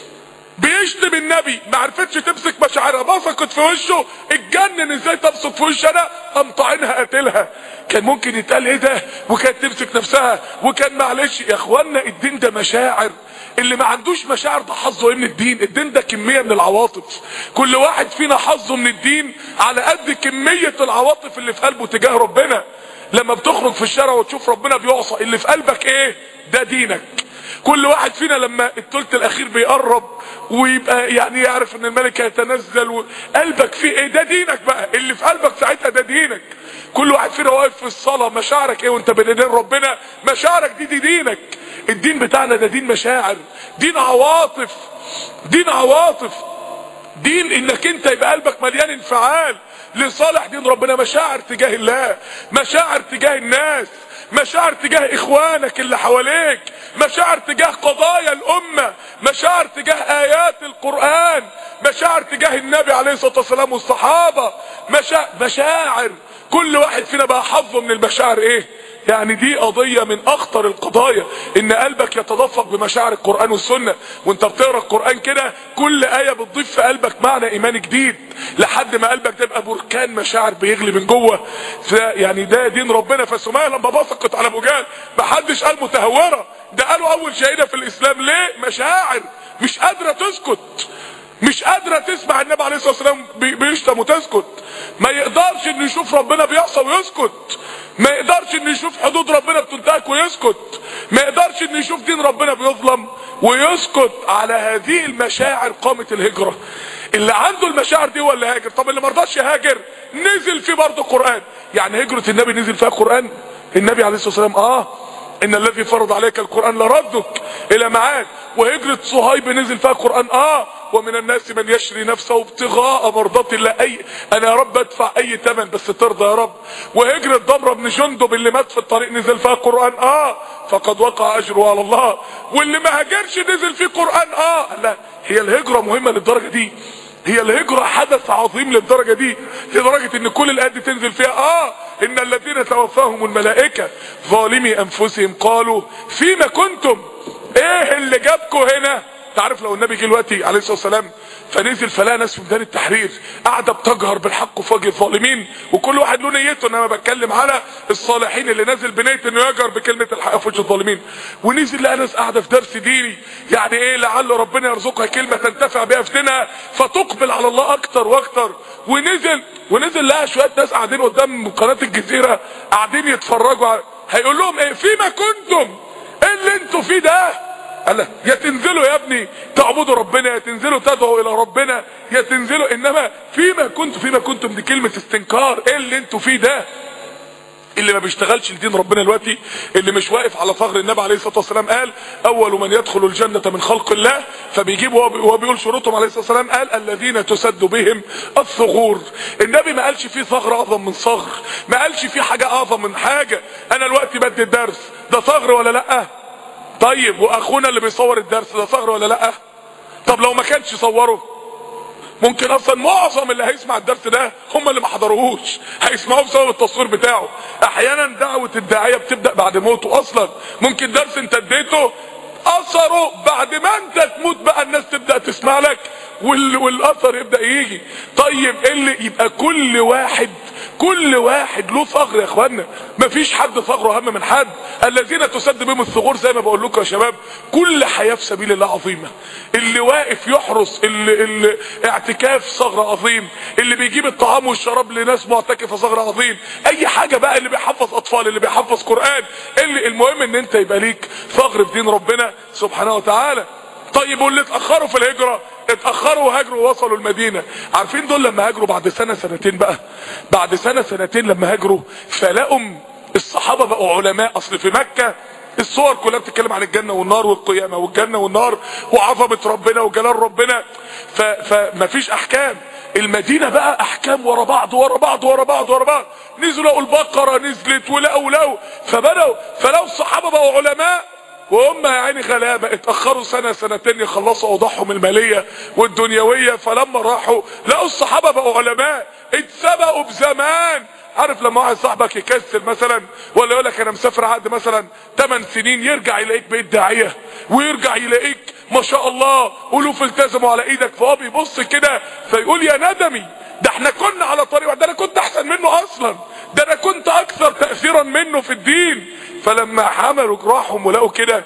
Speaker 1: بيشتم النبي ما عرفتش تمسك مشاعرها بصقت في وشه اتجنن ازاي تبصق في وش انا قام طاعنها قاتلها كان ممكن يتقال ايه ده وكانت تمسك نفسها وكان معلش يا اخوانا الدين ده مشاعر اللي ما عندوش مشاعر ده حظه ايه من الدين الدين ده كميه من العواطف كل واحد فينا حظه من الدين على قد كميه العواطف اللي في قلبه تجاه ربنا لما بتخرج في الشارع وتشوف ربنا بيعصى اللي في قلبك ايه ده دينك كل واحد فينا لما الثلث الاخير بيقرب ويبقى يعني يعرف ان الملك هيتنزل وقلبك فيه ايه ده دينك بقى اللي في قلبك ساعتها ده دينك كل واحد فينا واقف في الصلاه مشاعرك ايه وانت بين ايدين ربنا مشاعرك دي دي دينك الدين بتاعنا ده دين مشاعر دين عواطف دين عواطف دين انك انت يبقى قلبك مليان انفعال لصالح دين ربنا مشاعر تجاه الله مشاعر تجاه الناس مشاعر تجاه اخوانك اللي حواليك مشاعر تجاه قضايا الامة مشاعر تجاه ايات القرآن مشاعر تجاه النبي عليه الصلاة والسلام والصحابة مشاعر, مشاعر كل واحد فينا بقى حظه من المشاعر ايه يعني دي قضية من اخطر القضايا ان قلبك يتدفق بمشاعر القرآن والسنة وانت بتقرأ القرآن كده كل آية بتضيف في قلبك معنى ايمان جديد لحد ما قلبك تبقى بركان مشاعر بيغلي من جوه يعني ده دين ربنا فسمية لما بصقت على ابو جهل محدش قال متهورة ده قالوا اول شهيدة في الاسلام ليه مشاعر مش قادرة تسكت مش قادرة تسمع النبي عليه الصلاة والسلام بيشتم وتسكت ما يقدرش انه يشوف ربنا بيعصى ويسكت ما يقدرش انه يشوف حدود ربنا بتنتهك ويسكت ما يقدرش انه يشوف دين ربنا بيظلم ويسكت على هذه المشاعر قامت الهجرة اللي عنده المشاعر دي هو اللي هاجر طب اللي مرضاش يهاجر نزل فيه برضه قرآن يعني هجرة النبي نزل فيها قرآن النبي عليه الصلاة والسلام اه ان الذي فرض عليك القرآن لردك الى معاد وهجرة صهيب نزل فيها قرآن اه ومن الناس من يشري نفسه ابتغاء مرضات الله اي انا يا رب ادفع اي ثمن بس ترضى يا رب وهجرة ضمرة بن جندب اللي مات في الطريق نزل فيها قرآن اه فقد وقع اجره على الله واللي ما هاجرش نزل فيه قرآن اه لا هي الهجرة مهمة للدرجة دي هي الهجرة حدث عظيم للدرجة دي لدرجة ان كل الآيات دي تنزل فيها اه ان الذين توفاهم الملائكة ظالمي انفسهم قالوا فيما كنتم ايه اللي جابكم هنا تعرف لو النبي جه دلوقتي عليه الصلاه والسلام فنزل فلا ناس في ميدان التحرير قاعده بتجهر بالحق في وجه الظالمين وكل واحد له نيته انما بتكلم على الصالحين اللي نازل بنيه انه يجهر بكلمه الحق في وجه الظالمين ونزل لقى ناس قاعده في درس ديني يعني ايه لعل ربنا يرزقها كلمه تنتفع بها في دينها فتقبل على الله اكتر واكتر ونزل ونزل لقى شويه ناس قاعدين قدام قناه الجزيره قاعدين يتفرجوا على هيقول لهم ايه فيما كنتم ايه اللي انتوا فيه ده قال يا تنزلوا يا ابني تعبدوا ربنا يا تنزلوا تدعوا الى ربنا يا تنزلوا انما فيما كنتم فيما كنتم دي كلمة استنكار ايه اللي انتوا فيه ده اللي ما بيشتغلش لدين ربنا دلوقتي اللي مش واقف على ثغر النبي عليه الصلاه والسلام قال اول من يدخل الجنه من خلق الله فبيجيب وهو بيقول شروطهم عليه الصلاه والسلام قال الذين تسد بهم الثغور النبي ما قالش في ثغر اعظم من ثغر ما قالش في حاجه اعظم من حاجه انا دلوقتي بدي الدرس ده ثغر ولا لا طيب واخونا اللي بيصور الدرس ده ثغر ولا لا طب لو ما كانش صوره ممكن اصلا معظم اللي هيسمع الدرس ده هم اللي ما حضروهوش هيسمعوه بسبب التصوير بتاعه احيانا دعوه الداعيه بتبدا بعد موته اصلا ممكن درس انت اديته اثره بعد ما انت تموت بقى الناس تبدا تسمع لك وال... والاثر يبدا يجي طيب اللي يبقى كل واحد كل واحد له ثغر يا اخوانا مفيش حد ثغره اهم من حد الذين تسد بهم الثغور زي ما بقول لكم يا شباب كل حياه في سبيل الله عظيمه اللي واقف يحرس اللي, اللي اعتكاف ثغر عظيم اللي بيجيب الطعام والشراب لناس معتكفه ثغر عظيم اي حاجه بقى اللي بيحفظ اطفال اللي بيحفظ قران اللي المهم ان انت يبقى ليك ثغر في دين ربنا سبحانه وتعالى طيب واللي اتاخروا في الهجره اتاخروا وهاجروا ووصلوا المدينه عارفين دول لما هاجروا بعد سنه سنتين بقى بعد سنه سنتين لما هاجروا فلقوا الصحابه بقوا علماء اصل في مكه الصور كلها بتتكلم عن الجنه والنار والقيامه والجنه والنار وعظمه ربنا وجلال ربنا ف... فمفيش احكام المدينة بقى احكام ورا بعض ورا بعض ورا بعض ورا بعض نزلوا لقوا البقرة نزلت ولقوا لقوا فبدأوا فلو الصحابة بقوا علماء وهم يا عيني غلابة اتأخروا سنة سنتين يخلصوا اوضاعهم المالية والدنيوية فلما راحوا لقوا الصحابة بقوا علماء اتسبقوا بزمان عارف لما واحد صاحبك يكسل مثلا ولا يقول لك انا مسافر عقد مثلا 8 سنين يرجع يلاقيك بقيت داعيه ويرجع يلاقيك ما شاء الله الوف التزموا على ايدك فهو بيبص كده فيقول يا ندمي ده احنا كنا على طريق ده انا كنت احسن منه اصلا ده انا كنت اكثر تاثيرا منه في الدين فلما حملوا جراحهم ولقوا كده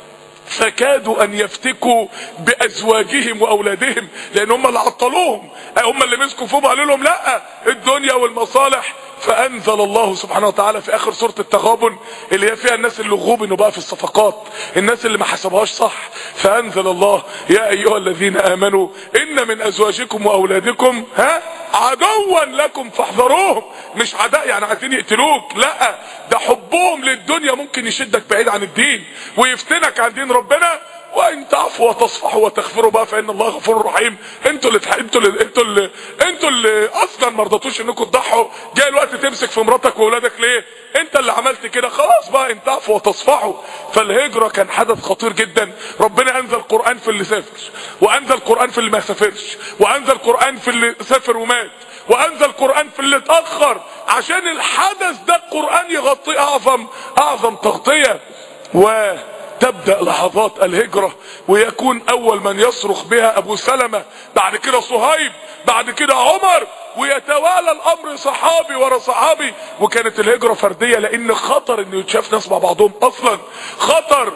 Speaker 1: فكادوا ان يفتكوا بازواجهم واولادهم لان هم اللي عطلوهم هم اللي مسكوا فيهم قالوا لهم لا الدنيا والمصالح فانزل الله سبحانه وتعالى في اخر سوره التغابن اللي هي فيها الناس اللي غوبنوا بقى في الصفقات الناس اللي ما حسبوهاش صح فانزل الله يا ايها الذين امنوا ان من ازواجكم واولادكم ها عدوا لكم فاحذروهم مش عداء يعني عايزين يقتلوك لا ده حبهم للدنيا ممكن يشدك بعيد عن الدين ويفتنك عن دين ربنا وان تعفوا وتصفحوا وتغفروا بقى فان الله غفور رحيم انتوا اللي انتوا اللي انتوا اللي انتوا اللي اصلا ما رضيتوش انكم تضحوا جاي الوقت تمسك في مراتك واولادك ليه انت اللي عملت كده خلاص بقى ان تعفوا وتصفحوا فالهجره كان حدث خطير جدا ربنا انزل قران في اللي سافر وانزل قران في اللي ما سافرش وانزل قران في اللي سافر ومات وانزل قران في اللي اتاخر عشان الحدث ده القران يغطيه اعظم اعظم تغطيه و تبدأ لحظات الهجرة ويكون اول من يصرخ بها ابو سلمة بعد كده صهيب بعد كده عمر ويتوالى الامر صحابي ورا صحابي وكانت الهجرة فردية لان خطر انه يتشاف ناس مع بعضهم اصلا خطر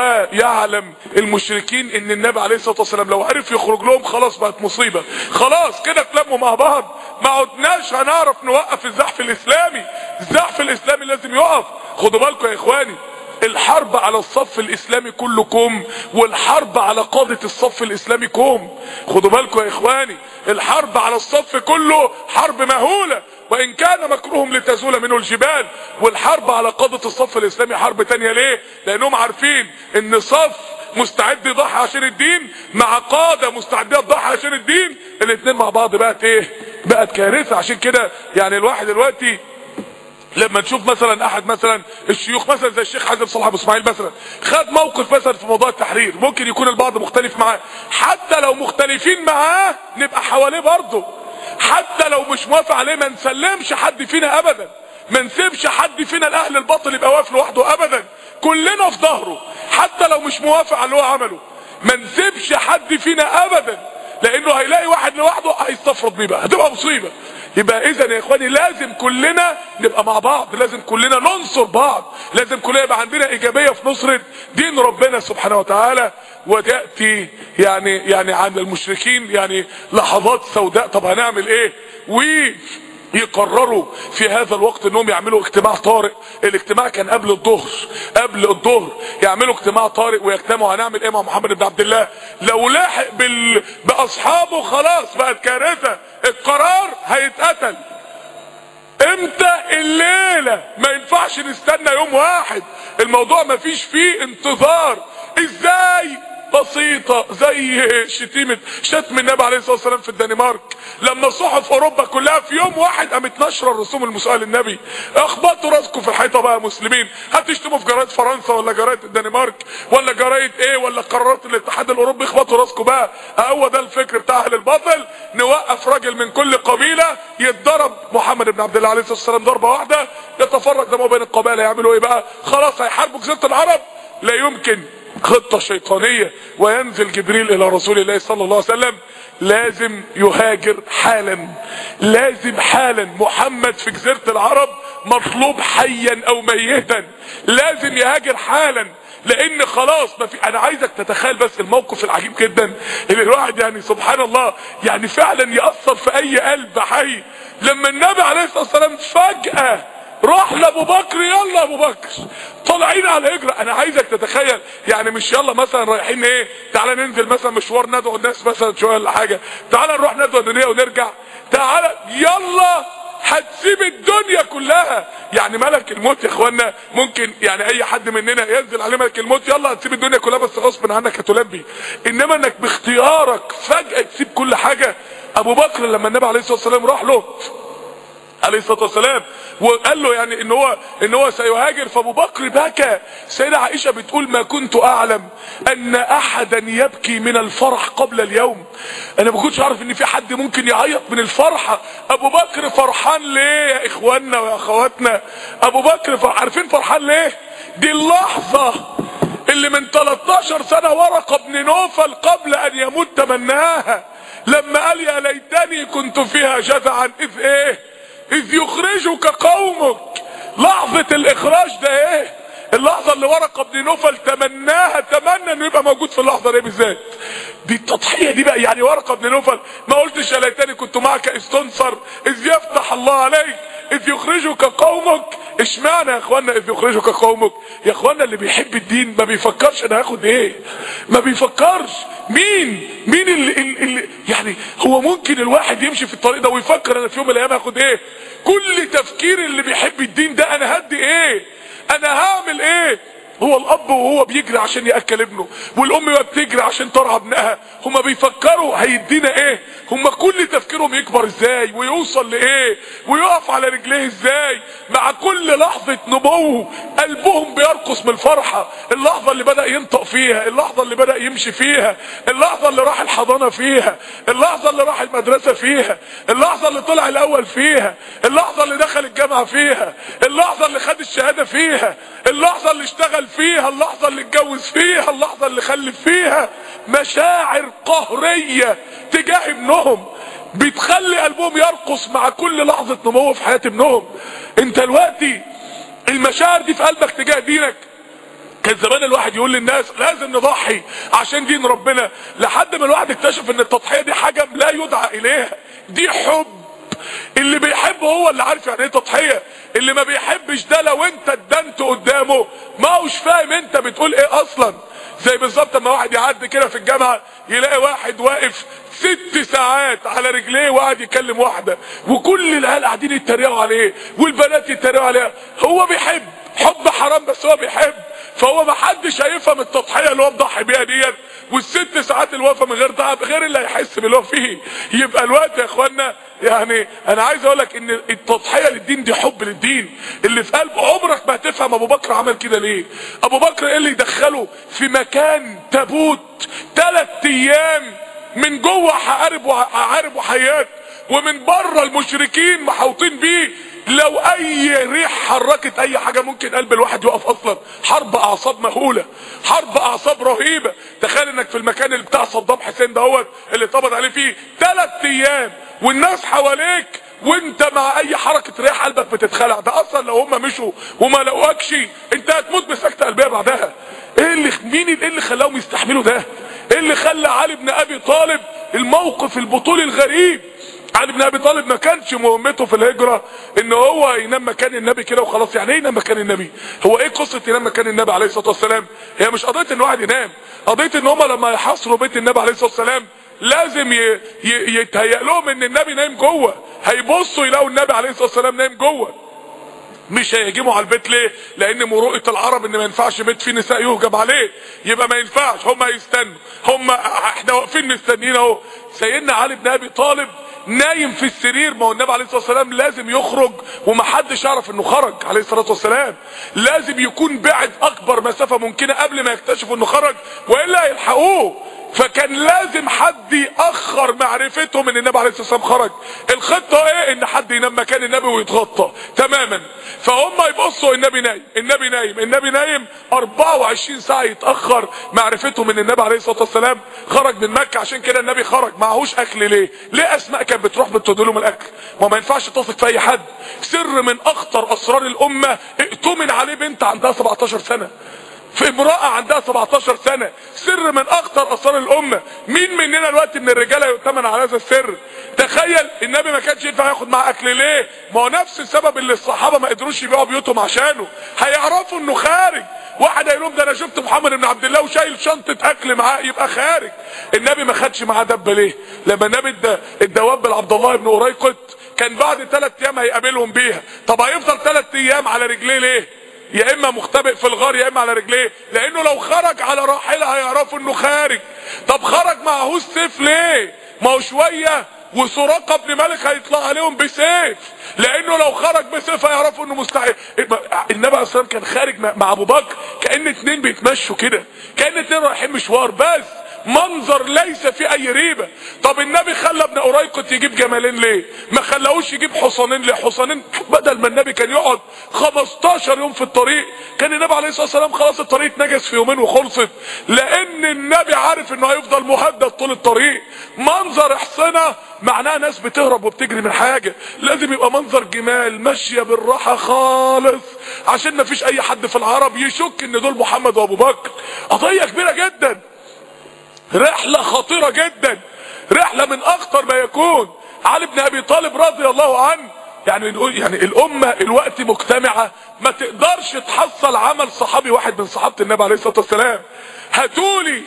Speaker 1: ويعلم المشركين ان النبي عليه الصلاة والسلام لو عرف يخرج لهم خلاص بقت مصيبة خلاص كده اتلموا مع بعض ما عدناش هنعرف نوقف الزحف الاسلامي الزحف الاسلامي لازم يقف خدوا بالكم يا اخواني الحرب على الصف الاسلامي كله كوم والحرب على قادة الصف الاسلامي كوم خدوا بالكم يا اخواني الحرب على الصف كله حرب مهولة وان كان مكروهم لتزول منه الجبال والحرب على قادة الصف الاسلامي حرب تانية ليه لانهم عارفين ان صف مستعد يضحي عشان الدين مع قادة مستعدة تضحي عشان الدين الاتنين مع بعض بقت ايه بقت كارثة عشان كده يعني الواحد دلوقتي لما نشوف مثلا احد مثلا الشيوخ مثلا زي الشيخ حازم صلاح ابو اسماعيل مثلا خد موقف مثلا في موضوع التحرير ممكن يكون البعض مختلف معاه حتى لو مختلفين معاه نبقى حواليه برضه حتى لو مش موافق عليه ما نسلمش حد فينا ابدا ما نسيبش حد فينا الاهل الباطل يبقى واقف لوحده ابدا كلنا في ظهره حتى لو مش موافق على اللي هو عمله ما نسيبش حد فينا ابدا لانه هيلاقي واحد لوحده هيستفرد بيه بقى هتبقى مصيبه يبقى اذا يا اخواني لازم كلنا نبقى مع بعض لازم كلنا ننصر بعض لازم كلنا يبقى عندنا ايجابيه في نصره دين ربنا سبحانه وتعالى وتاتي يعني يعني عن المشركين يعني لحظات سوداء طب هنعمل ايه و يقرروا في هذا الوقت انهم يعملوا اجتماع طارئ الاجتماع كان قبل الظهر قبل الظهر يعملوا اجتماع طارئ ويجتمعوا هنعمل ايه مع محمد بن عبد الله لو لاحق بال... باصحابه خلاص بقت كارثه القرار هيتقتل امتى الليله ما ينفعش نستنى يوم واحد الموضوع ما فيش فيه انتظار ازاي بسيطة زي شتيمة شتم النبي عليه الصلاة والسلام في الدنمارك لما صحف اوروبا كلها في يوم واحد قامت نشرة الرسوم المسيئة للنبي اخبطوا راسكم في الحيطة بقى مسلمين هتشتموا في جرايد فرنسا ولا جرايد الدنمارك ولا جرايد ايه ولا قرارات الاتحاد الاوروبي اخبطوا راسكم بقى هو ده الفكر بتاع اهل الباطل نوقف راجل من كل قبيلة يتضرب محمد بن عبد الله عليه الصلاة والسلام ضربة واحدة يتفرق دمه بين القبائل يعملوا ايه بقى خلاص هيحاربوا جزيرة العرب لا يمكن خطة شيطانية وينزل جبريل الى رسول الله صلى الله عليه وسلم لازم يهاجر حالا لازم حالا محمد في جزيرة العرب مطلوب حيا او ميتا لازم يهاجر حالا لان خلاص ما في انا عايزك تتخيل بس الموقف العجيب جدا اللي الواحد يعني سبحان الله يعني فعلا يأثر في اي قلب حي لما النبي عليه الصلاة والسلام فجأة راح لابو بكر يلا ابو بكر طالعين على هجرة انا عايزك تتخيل يعني مش يلا مثلا رايحين ايه تعالى ننزل مثلا مشوار ندعو الناس مثلا شويه ولا حاجه تعالى نروح ندعو الدنيا ونرجع تعالى يلا هتسيب الدنيا كلها يعني ملك الموت يا اخوانا ممكن يعني اي حد مننا ينزل عليه ملك الموت يلا هتسيب الدنيا كلها بس غصب عنك هتلبي انما انك باختيارك فجأة تسيب كل حاجة ابو بكر لما النبي عليه الصلاة والسلام راح له عليه الصلاه والسلام وقال له يعني ان هو ان هو سيهاجر فابو بكر بكى سيدة عائشه بتقول ما كنت اعلم ان احدا يبكي من الفرح قبل اليوم انا ما كنتش اعرف ان في حد ممكن يعيط من الفرحه ابو بكر فرحان ليه يا اخواننا ويا اخواتنا ابو بكر فرح عارفين فرحان ليه دي اللحظه اللي من 13 سنه ورقه بن نوفل قبل ان يموت تمناها لما قال يا ليتني كنت فيها جزعا اذ ايه اذ يخرجك قومك لحظة الاخراج ده ايه اللحظة اللي ورقة بن نوفل تمناها تمنى انه يبقى موجود في اللحظة دي بالذات دي التضحية دي بقى يعني ورقة بن نوفل ما قلتش يا ليتني كنت معك اذ تنصر اذ يفتح الله عليك اذ يخرجك قومك اشمعنى يا اخوانا اذ يخرجك قومك يا اخوانا اللي بيحب الدين ما بيفكرش انا هاخد ايه ما بيفكرش مين مين اللي, اللي يعني هو ممكن الواحد يمشي في الطريق ده ويفكر انا في يوم من الايام هاخد ايه كل تفكير اللي بيحب الدين ده انا هدي ايه انا هعمل ايه هو الاب وهو بيجري عشان ياكل ابنه والام وهي بتجري عشان ترعى ابنها هما بيفكروا هيدينا ايه هما كل تفكيرهم يكبر ازاي ويوصل لايه ويقف على رجليه ازاي مع كل لحظة نمو قلبهم بيرقص من الفرحة اللحظة اللي بدأ ينطق فيها اللحظة اللي بدأ يمشي فيها اللحظة اللي راح الحضانة فيها اللحظة اللي راح المدرسة فيها اللحظة اللي طلع الاول فيها اللحظة اللي دخل الجامعة فيها اللحظة اللي خد الشهادة فيها اللحظة اللي اشتغل فيها اللحظة اللي اتجوز فيها اللحظة اللي خلف فيها مشاعر قهرية تجاه ابنهم بتخلي قلبهم يرقص مع كل لحظة نمو في حياة ابنهم انت دلوقتي المشاعر دي في قلبك تجاه دينك كان زمان الواحد يقول للناس لازم نضحي عشان دين ربنا لحد ما الواحد اكتشف ان التضحية دي حاجة لا يدعى اليها دي حب اللي بيحب هو اللي عارف يعني ايه تضحيه اللي ما بيحبش ده لو انت اتدنت قدامه ما هوش فاهم انت بتقول ايه اصلا زي بالظبط اما واحد يعدي كده في الجامعه يلاقي واحد واقف ست ساعات على رجليه وقاعد يكلم واحده وكل العيال قاعدين يتريقوا عليه والبنات يتريقوا عليه هو بيحب حب حرام بس هو بيحب فهو ما حدش هيفهم التضحيه اللي هو مضحي بيها ديت والست ساعات الوقفه من غير تعب غير اللي هيحس باللي هو فيه يبقى الوقت يا اخوانا يعني انا عايز اقول لك ان التضحيه للدين دي حب للدين اللي في قلب عمرك ما هتفهم ابو بكر عمل كده ليه ابو بكر ايه اللي يدخله في مكان تابوت ثلاث ايام من جوه حارب وحارب وحيات ومن بره المشركين محوطين بيه لو اي ريح حركت اي حاجة ممكن قلب الواحد يقف اصلا حرب اعصاب مهولة حرب اعصاب رهيبة تخيل انك في المكان اللي بتاع صدام حسين دوت اللي اتقبض عليه فيه ثلاث ايام والناس حواليك وانت مع اي حركة ريح قلبك بتتخلع ده اصلا لو هم مشوا وما لقوكش انت هتموت بسكتة قلبية بعدها ايه اللي مين ايه اللي خلاهم يستحملوا ده ايه اللي خلى علي بن ابي طالب الموقف البطولي الغريب علي بن ابي طالب ما كانش مهمته في الهجرة ان هو ينام مكان النبي كده وخلاص يعني ايه ينام مكان النبي هو ايه قصة ينام مكان النبي عليه الصلاة والسلام هي مش قضية ان واحد ينام قضية ان هم لما يحاصروا بيت النبي عليه الصلاة والسلام لازم ي... ي... يتهيأ لهم ان النبي نايم جوه هيبصوا يلاقوا النبي عليه الصلاة والسلام نايم جوه مش هيهجموا على البيت ليه لان مروءه العرب ان ما ينفعش بيت فيه نساء يهجم عليه يبقى ما ينفعش هم هيستنوا هم احنا واقفين مستنيين اهو سيدنا علي بن ابي طالب نايم في السرير ما هو النبي عليه الصلاه والسلام لازم يخرج ومحدش يعرف انه خرج عليه الصلاه والسلام لازم يكون بعد اكبر مسافه ممكنه قبل ما يكتشفوا انه خرج والا هيلحقوه فكان لازم حد ياخر معرفتهم ان النبي عليه الصلاه والسلام خرج الخطه ايه ان حد ينام مكان النبي ويتغطى تماما فهم يبصوا النبي نايم النبي نايم النبي نايم 24 ساعه يتاخر معرفتهم ان النبي عليه الصلاه والسلام خرج من مكه عشان كده النبي خرج معهوش اكل ليه ليه اسماء كانت بتروح بتدي لهم الاكل ما ما ينفعش تثق في اي حد سر من اخطر اسرار الامه اؤتمن عليه بنت عندها 17 سنه في امرأة عندها 17 سنة سر من اخطر اسرار الامة مين مننا الوقت من الرجالة يؤتمن على هذا السر تخيل النبي ما كانش ينفع ياخد معاه اكل ليه ما هو نفس السبب اللي الصحابة ما قدروش يبيعوا بيوتهم عشانه هيعرفوا انه خارج واحد هيقول لهم ده انا شفت محمد بن عبد الله وشايل شنطه اكل معاه يبقى خارج النبي ما خدش معاه دبه ليه لما النبي ادى الدواب لعبد الله بن قريقط كان بعد ثلاث ايام هيقابلهم بيها طب هيفضل ثلاث ايام على رجليه ليه يا اما مختبئ في الغار يا اما على رجليه لانه لو خرج على راحله هيعرفوا انه خارج طب خرج معهوش سيف ليه ما هو شويه وسراقه بن مالك هيطلع عليهم بسيف لانه لو خرج بسيف هيعرفوا انه مستحيل النبي عليه الصلاه كان خارج مع ابو بكر كان اتنين بيتمشوا كده كان اتنين رايحين مشوار بس منظر ليس فيه اي ريبه طب النبي خلى ابن قريقط يجيب جمالين ليه ما خلاهوش يجيب حصانين ليه حصانين بدل ما النبي كان يقعد 15 يوم في الطريق كان النبي عليه الصلاه والسلام خلاص الطريق اتنجس في يومين وخلصت لان النبي عارف انه هيفضل مهدد طول الطريق منظر حصنه معناها ناس بتهرب وبتجري من حاجه لازم يبقى منظر جمال ماشيه بالراحه خالص عشان ما فيش اي حد في العرب يشك ان دول محمد وابو بكر قضيه كبيره جدا رحلة خطيرة جدا رحلة من اخطر ما يكون علي بن ابي طالب رضي الله عنه يعني نقول يعني الامة الوقت مجتمعة ما تقدرش تحصل عمل صحابي واحد من صحابة النبي عليه الصلاة والسلام هاتولي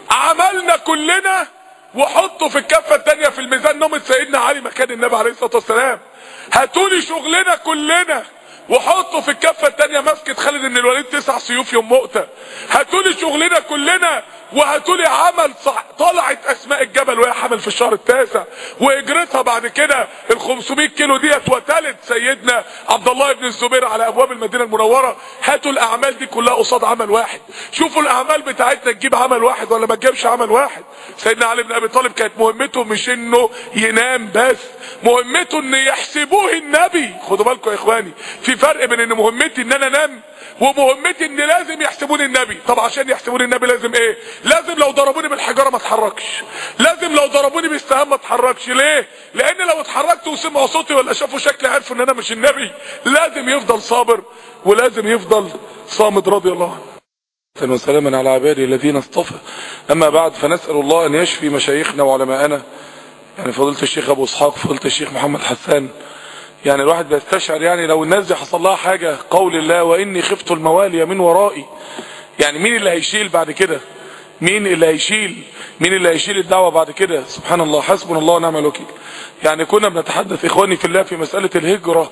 Speaker 1: عملنا كلنا وحطوا في الكفة التانية في الميزان نومة سيدنا علي مكان النبي عليه الصلاة والسلام هاتولي شغلنا كلنا وحطوا في الكفة التانية مسكة خالد بن الوليد تسع سيوف يوم مؤتة هاتولي شغلنا كلنا وهاتولي عمل صح طلعت اسماء الجبل وهي حمل في الشهر التاسع واجرتها بعد كده ال 500 كيلو ديت وتلت سيدنا عبد الله بن الزبير على ابواب المدينه المنوره هاتوا الاعمال دي كلها قصاد عمل واحد شوفوا الاعمال بتاعتنا تجيب عمل واحد ولا ما تجيبش عمل واحد سيدنا علي بن ابي طالب كانت مهمته مش انه ينام بس مهمته ان يحسبوه النبي خدوا بالكم يا اخواني في فرق بين ان مهمتي ان انا انام ومهمتي ان لازم يحسبوني النبي طب عشان يحسبوني النبي لازم ايه لازم لو ضربوني بالحجاره ما اتحركش لازم لو ضربوني بالسهام ما اتحركش ليه لان لو اتحركت وسمعوا صوتي ولا شافوا شكلي عرفوا ان انا مش النبي لازم يفضل صابر ولازم يفضل صامد رضي الله عنه وسلاما على عباده الذين اصطفى اما بعد فنسال الله ان يشفي مشايخنا وعلماءنا يعني فضيله الشيخ ابو اسحاق فضيله الشيخ محمد حسان يعني الواحد بيستشعر يعني لو الناس دي حصل لها حاجة قول الله واني خفت الموالي من ورائي يعني مين اللي هيشيل بعد كده مين اللي هيشيل مين اللي هيشيل الدعوة بعد كده سبحان الله حسبنا الله ونعم الوكيل يعني كنا بنتحدث اخواني في الله في مسألة الهجرة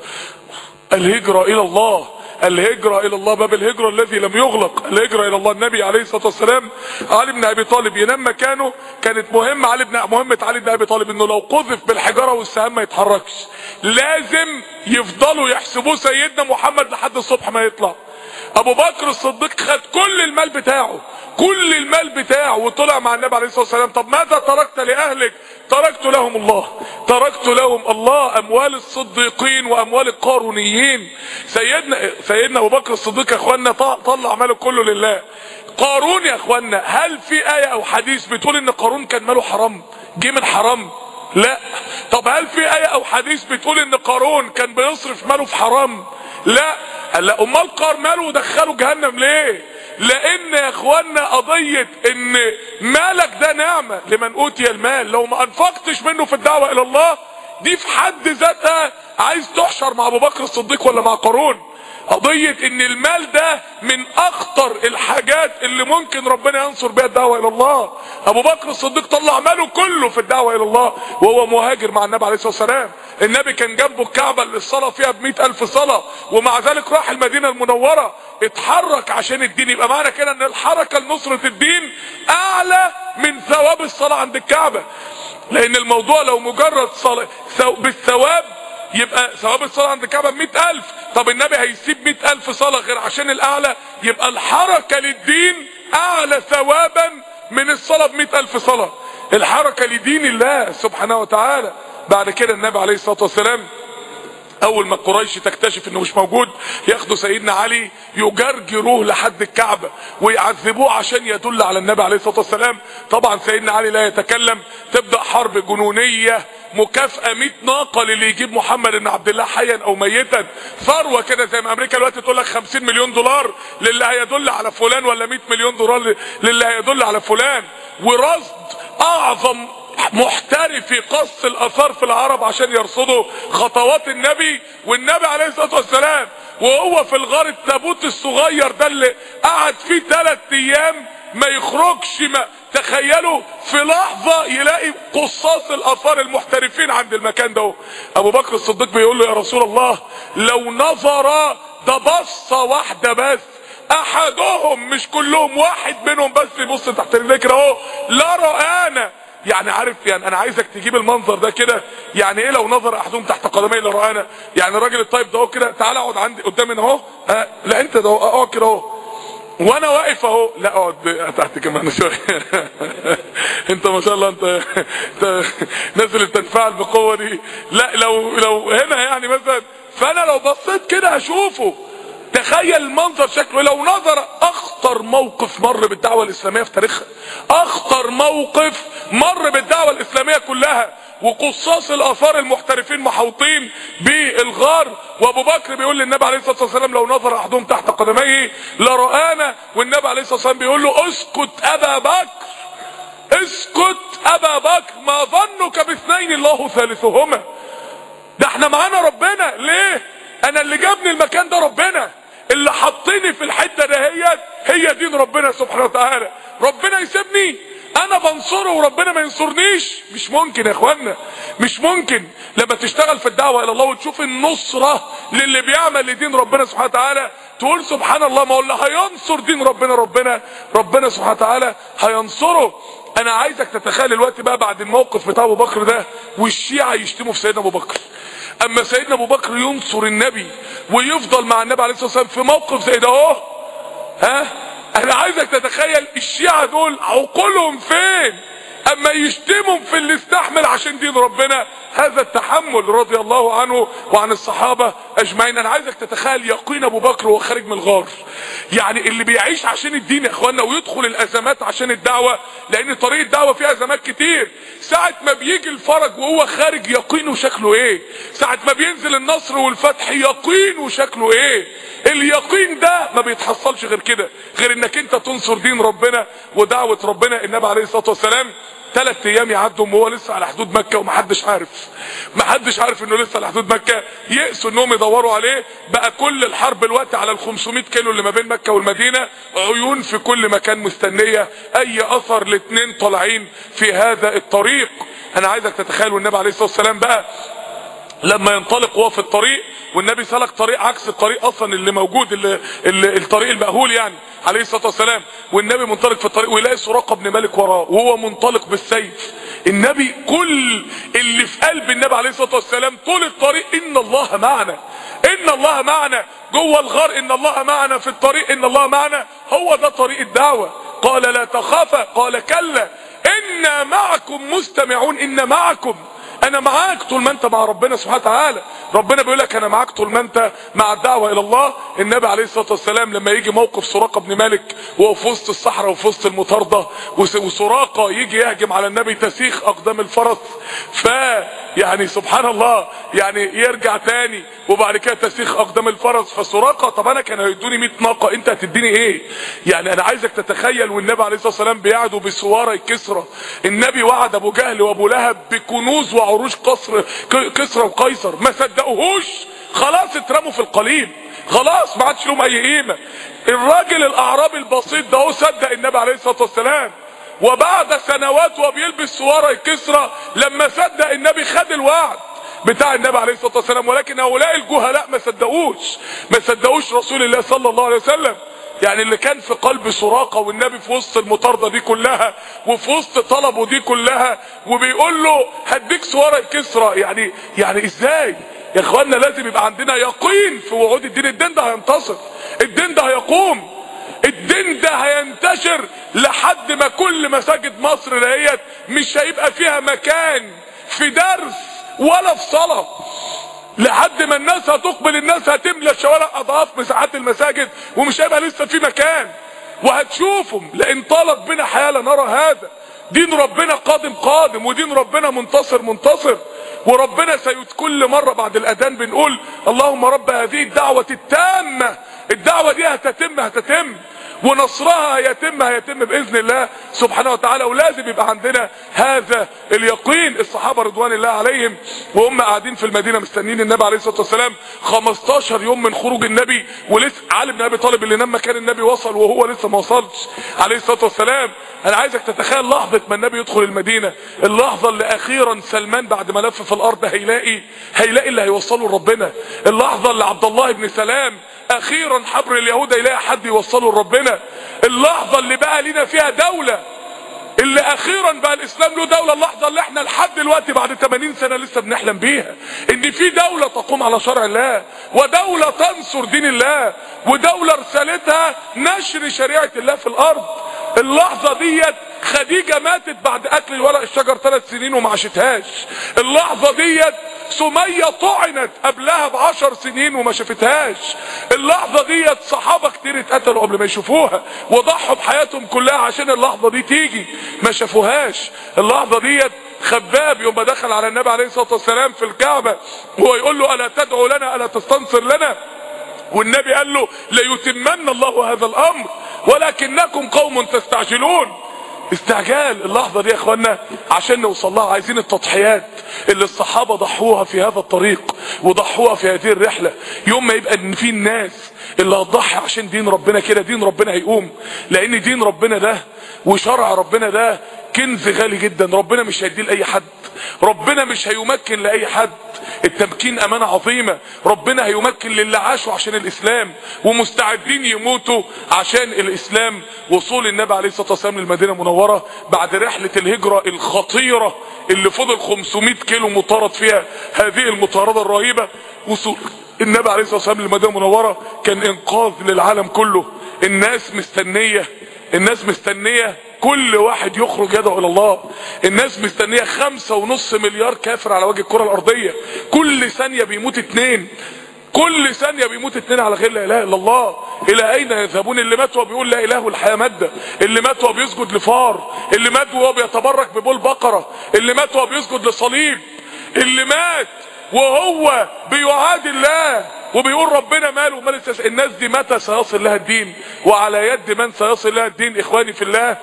Speaker 1: الهجرة الى الله الهجرة الى الله باب الهجرة الذي لم يغلق الهجرة الى الله النبي عليه الصلاة والسلام علي بن ابي طالب ينام مكانه كانت مهم علي بن مهمة علي بن ابي طالب انه لو قذف بالحجارة والسهام ما يتحركش لازم يفضلوا يحسبوه سيدنا محمد لحد الصبح ما يطلع ابو بكر الصديق خد كل المال بتاعه كل المال بتاعه وطلع مع النبي عليه الصلاه والسلام طب ماذا تركت لاهلك تركت لهم الله تركت لهم الله اموال الصديقين واموال القارونيين سيدنا سيدنا ابو بكر الصديق يا اخوانا طلع ماله كله لله قارون يا اخوانا هل في ايه او حديث بتقول ان قارون كان ماله حرام جه من حرام لا طب هل في ايه او حديث بتقول ان قارون كان بيصرف ماله في حرام لا لا امال قار ماله ودخله جهنم ليه لان يا اخوانا قضية ان مالك ده نعمة لمن اوتي المال لو ما انفقتش منه في الدعوة الى الله دي في حد ذاتها عايز تحشر مع ابو بكر الصديق ولا مع قارون قضية ان المال ده من اخطر الحاجات اللي ممكن ربنا ينصر بها الدعوة الى الله ابو بكر الصديق طلع ماله كله في الدعوة الى الله وهو مهاجر مع النبي عليه الصلاة والسلام النبي كان جنبه الكعبة اللي الصلاة فيها بمئة الف صلاة ومع ذلك راح المدينة المنورة اتحرك عشان الدين يبقى معنى كده ان الحركة لنصرة الدين اعلى من ثواب الصلاة عند الكعبة لان الموضوع لو مجرد صلاة بالثواب يبقى ثواب الصلاة عند الكعبة بمئة ألف طب النبي هيسيب مئة ألف صلاة غير عشان الأعلى يبقى الحركة للدين أعلى ثوابا من الصلاة بمئة ألف صلاة الحركة لدين الله سبحانه وتعالى بعد كده النبي عليه الصلاة والسلام اول ما قريش تكتشف انه مش موجود ياخدوا سيدنا علي يجرجروه لحد الكعبة ويعذبوه عشان يدل على النبي عليه الصلاة والسلام طبعا سيدنا علي لا يتكلم تبدأ حرب جنونية مكافأة 100 ناقة للي يجيب محمد بن عبد الله حيا او ميتا ثروة كده زي ما امريكا دلوقتي تقول لك 50 مليون دولار للي هيدل على فلان ولا 100 مليون دولار للي هيدل على فلان ورصد اعظم محترفي قص الاثار في العرب عشان يرصدوا خطوات النبي والنبي عليه الصلاه والسلام وهو في الغار التابوت الصغير ده اللي قعد فيه ثلاث ايام ما يخرجش ما تخيلوا في لحظة يلاقي قصاص الاثار المحترفين عند المكان ده ابو بكر الصديق بيقول له يا رسول الله لو نظر ده بصة واحدة بس احدهم مش كلهم واحد منهم بس يبص تحت رجليك اهو لا رآنا يعني عارف يعني انا عايزك تجيب المنظر ده كده يعني ايه لو نظر احدهم تحت قدمي لرآنا يعني الراجل الطيب ده اهو كده تعالى اقعد عندي قدامي اهو أه لا انت ده اقعد كده اهو وانا واقف اهو لا اقعد تحت كمان شويه انت ما شاء الله انت انت نازل التنفعل بقوه دي لا لو لو هنا يعني مثلا فانا لو بصيت كده هشوفه تخيل المنظر شكله لو نظر اخطر موقف مر بالدعوه الاسلاميه في تاريخها اخطر موقف مر بالدعوه الاسلاميه كلها وقصاص الاثار المحترفين محوطين بالغار وابو بكر بيقول للنبي عليه الصلاه والسلام لو نظر احدهم تحت قدميه لرآنا والنبي عليه الصلاه والسلام بيقول له اسكت ابا بكر اسكت ابا بكر ما ظنك باثنين الله ثالثهما ده احنا معانا ربنا ليه انا اللي جابني المكان ده ربنا اللي حطني في الحته دهيت هي دين ربنا سبحانه وتعالى ربنا يسيبني انا بنصره وربنا ما ينصرنيش مش ممكن يا اخوانا مش ممكن لما تشتغل في الدعوه الى الله وتشوف النصره للي بيعمل لدين ربنا سبحانه وتعالى تقول سبحان الله ما هو اللي هينصر دين ربنا ربنا ربنا سبحانه وتعالى هينصره انا عايزك تتخيل الوقت بقى بعد الموقف بتاع ابو بكر ده والشيعة يشتموا في سيدنا ابو بكر اما سيدنا ابو بكر ينصر النبي ويفضل مع النبي عليه الصلاه والسلام في موقف زي ده اهو ها انا عايزك تتخيل الشيعة دول عقولهم فين اما يشتمهم في اللي استحمل عشان دين ربنا هذا التحمل رضي الله عنه وعن الصحابة اجمعين انا عايزك تتخيل يقين ابو بكر وهو خارج من الغار يعني اللي بيعيش عشان الدين يا اخوانا ويدخل الازمات عشان الدعوة لان طريق الدعوة فيها ازمات كتير ساعة ما بيجي الفرج وهو خارج يقينه شكله ايه ساعة ما بينزل النصر والفتح يقينه شكله ايه اليقين ده ما بيتحصلش غير كده غير انك انت تنصر دين ربنا ودعوة ربنا النبي عليه الصلاة والسلام ثلاث ايام يعدوا وهو لسه على حدود مكة ومحدش عارف محدش عارف انه لسه على حدود مكة يأسوا انهم يدوروا عليه بقى كل الحرب الوقت على ال 500 كيلو اللي ما بين مكة والمدينة عيون في كل مكان مستنية اي اثر الاثنين طالعين في هذا الطريق انا عايزك تتخيل والنبي عليه الصلاة والسلام بقى لما ينطلق وهو في الطريق والنبي سلك طريق عكس الطريق اصلا اللي موجود اللي اللي الطريق المأهول يعني عليه الصلاه والسلام والنبي منطلق في الطريق ويلاقي سراقه بن مالك وراه وهو منطلق بالسيف النبي كل اللي في قلب النبي عليه الصلاه والسلام طول الطريق ان الله معنا ان الله معنا جوه الغار ان الله معنا في الطريق ان الله معنا هو ده طريق الدعوه قال لا تخافا قال كلا انا معكم مستمعون ان معكم انا معاك طول ما انت مع ربنا سبحانه وتعالى ربنا بيقول لك انا معاك طول ما انت مع الدعوه الى الله النبي عليه الصلاه والسلام لما يجي موقف سراقه بن مالك وهو في وسط الصحراء وفي وسط المطارده وسراقه يجي يهجم على النبي تسيخ اقدام الفرس ف يعني سبحان الله يعني يرجع تاني وبعد كده تسيخ اقدام الفرس فسراقه طب انا كان هيدوني 100 ناقه انت هتديني ايه يعني انا عايزك تتخيل والنبي عليه الصلاه والسلام بيعدوا بسواره كسرى النبي وعد ابو جهل وابو لهب بكنوز وعروش قصر كسرى وقيصر ما صدقوهوش خلاص اترموا في القليل خلاص ما عادش لهم اي قيمه الراجل الاعرابي البسيط ده هو صدق النبي عليه الصلاه والسلام وبعد سنوات وهو بيلبس سواره كسرى لما صدق النبي خد الوعد بتاع النبي عليه الصلاه والسلام ولكن هؤلاء الجهلاء ما صدقوش ما صدقوش رسول الله صلى الله عليه وسلم يعني اللي كان في قلب سراقة والنبي في وسط المطاردة دي كلها وفي وسط طلبه دي كلها وبيقول له هديك سوارة كسرى يعني يعني ازاي يا اخوانا لازم يبقى عندنا يقين في وعود الدين الدين ده هينتصر الدين ده هيقوم الدين ده هينتشر لحد ما كل مساجد مصر دهيت مش هيبقى فيها مكان في درس ولا في صلاه لحد ما الناس هتقبل الناس هتملى الشوارع اضعاف مساحات المساجد ومش هيبقى لسه في مكان وهتشوفهم لان طالت بنا حياه لنرى هذا دين ربنا قادم قادم ودين ربنا منتصر منتصر وربنا سيت كل مرة بعد الاذان بنقول اللهم رب هذه الدعوة التامة الدعوة دي هتتم هتتم ونصرها هيتم هيتم باذن الله سبحانه وتعالى ولازم يبقى عندنا هذا اليقين الصحابه رضوان الله عليهم وهم قاعدين في المدينه مستنيين النبي عليه الصلاه والسلام 15 يوم من خروج النبي ولسه علي بن ابي طالب اللي نام مكان النبي وصل وهو لسه ما وصلش عليه الصلاه والسلام انا عايزك تتخيل لحظه ما النبي يدخل المدينه اللحظه اللي اخيرا سلمان بعد ما لف في الارض هيلاقي هيلاقي اللي هيوصله لربنا اللحظه اللي عبد الله بن سلام اخيرا حبر اليهود يلاقي حد يوصله لربنا اللحظة اللي بقى لنا فيها دولة اللي اخيرا بقى الاسلام له دولة اللحظة اللي احنا لحد دلوقتي بعد 80 سنة لسه بنحلم بيها ان في دولة تقوم على شرع الله ودولة تنصر دين الله ودولة رسالتها نشر شريعة الله في الارض اللحظة ديت خديجة ماتت بعد اكل ورق الشجر ثلاث سنين وما عاشتهاش اللحظة ديت سمية طعنت قبلها بعشر سنين وما شافتهاش اللحظة ديت صحابة كتير اتقتلوا قبل ما يشوفوها وضحوا بحياتهم كلها عشان اللحظة دي تيجي ما شافوهاش اللحظة ديت خباب يوم ما دخل على النبي عليه الصلاة والسلام في الكعبة وهو يقول له ألا تدعو لنا ألا تستنصر لنا والنبي قال له ليتمن الله هذا الأمر ولكنكم قوم تستعجلون استعجال اللحظة دي يا اخوانا عشان نوصل لها عايزين التضحيات اللي الصحابة ضحوها في هذا الطريق وضحوها في هذه الرحلة يوم ما يبقى ان في الناس اللي هتضحي عشان دين ربنا كده دين ربنا هيقوم لان دين ربنا ده وشرع ربنا ده كنز غالي جدا ربنا مش هيديه لاي حد ربنا مش هيمكن لاي حد التمكين امانة عظيمة ربنا هيمكن للي عاشوا عشان الاسلام ومستعدين يموتوا عشان الاسلام وصول النبي عليه الصلاة والسلام للمدينة المنورة بعد رحلة الهجرة الخطيرة اللي فضل 500 كيلو مطارد فيها هذه المطاردة الرهيبة وصول النبي عليه الصلاة والسلام للمدينة المنورة كان انقاذ للعالم كله الناس مستنية الناس مستنية كل واحد يخرج يدعو الى الله الناس مستنية خمسة ونص مليار كافر على وجه الكرة الارضية كل ثانية بيموت اتنين كل ثانية بيموت اتنين على غير لا اله الا الله الى اين يذهبون اللي مات وهو بيقول لا اله والحياة مادة اللي مات وهو بيسجد لفار اللي مات وهو بيتبرك ببول بقرة اللي مات وهو بيسجد لصليب اللي مات وهو بيعادي الله وبيقول ربنا ماله ومال الناس دي متى سيصل لها الدين وعلى يد من سيصل لها الدين اخواني في الله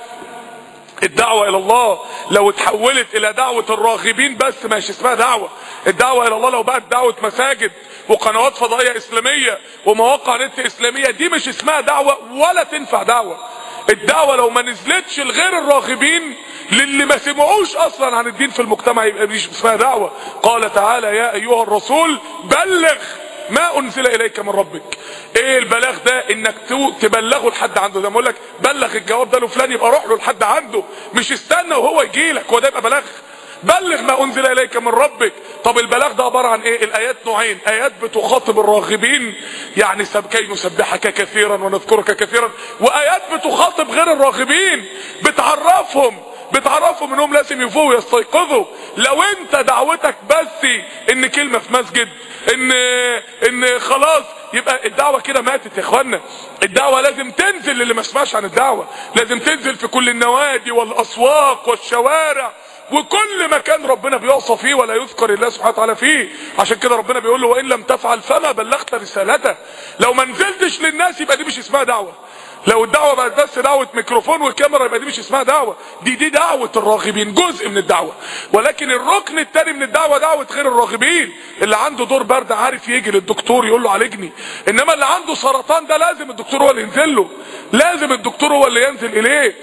Speaker 1: الدعوة الى الله لو اتحولت الى دعوة الراغبين بس ماشي اسمها دعوة الدعوة الى الله لو بقت دعوة مساجد وقنوات فضائية اسلامية ومواقع نت اسلامية دي مش اسمها دعوة ولا تنفع دعوة الدعوة لو ما نزلتش لغير الراغبين للي ما سمعوش اصلا عن الدين في المجتمع يبقى مش اسمها دعوة قال تعالى يا ايها الرسول بلغ ما انزل اليك من ربك ايه البلاغ ده انك تبلغه لحد عنده ده بقول لك بلغ الجواب ده لفلان يبقى روح له لحد عنده مش استنى وهو يجي لك هو ده يبقى بلاغ بلغ ما انزل اليك من ربك طب البلاغ ده عباره عن ايه الايات نوعين ايات بتخاطب الراغبين يعني سب كي نسبحك كثيرا ونذكرك كثيرا وايات بتخاطب غير الراغبين بتعرفهم بتعرفهم انهم لازم يفوقوا ويستيقظوا لو انت دعوتك بس ان كلمه في مسجد ان ان خلاص يبقى الدعوه كده ماتت يا اخوانا الدعوه لازم تنزل للي ما سمعش عن الدعوه لازم تنزل في كل النوادي والاسواق والشوارع وكل مكان ربنا بيعصى فيه ولا يذكر الله سبحانه وتعالى فيه عشان كده ربنا بيقول له وان لم تفعل فما بلغت رسالته لو ما نزلتش للناس يبقى دي مش اسمها دعوه لو الدعوة بقت بس دعوة ميكروفون وكاميرا يبقى دي مش اسمها دعوة دي دي دعوة الراغبين جزء من الدعوة ولكن الركن التاني من الدعوة دعوة غير الراغبين اللي عنده دور برد عارف يجي للدكتور يقول له عالجني انما اللي عنده سرطان ده لازم الدكتور هو اللي ينزل له لازم الدكتور هو اللي ينزل اليه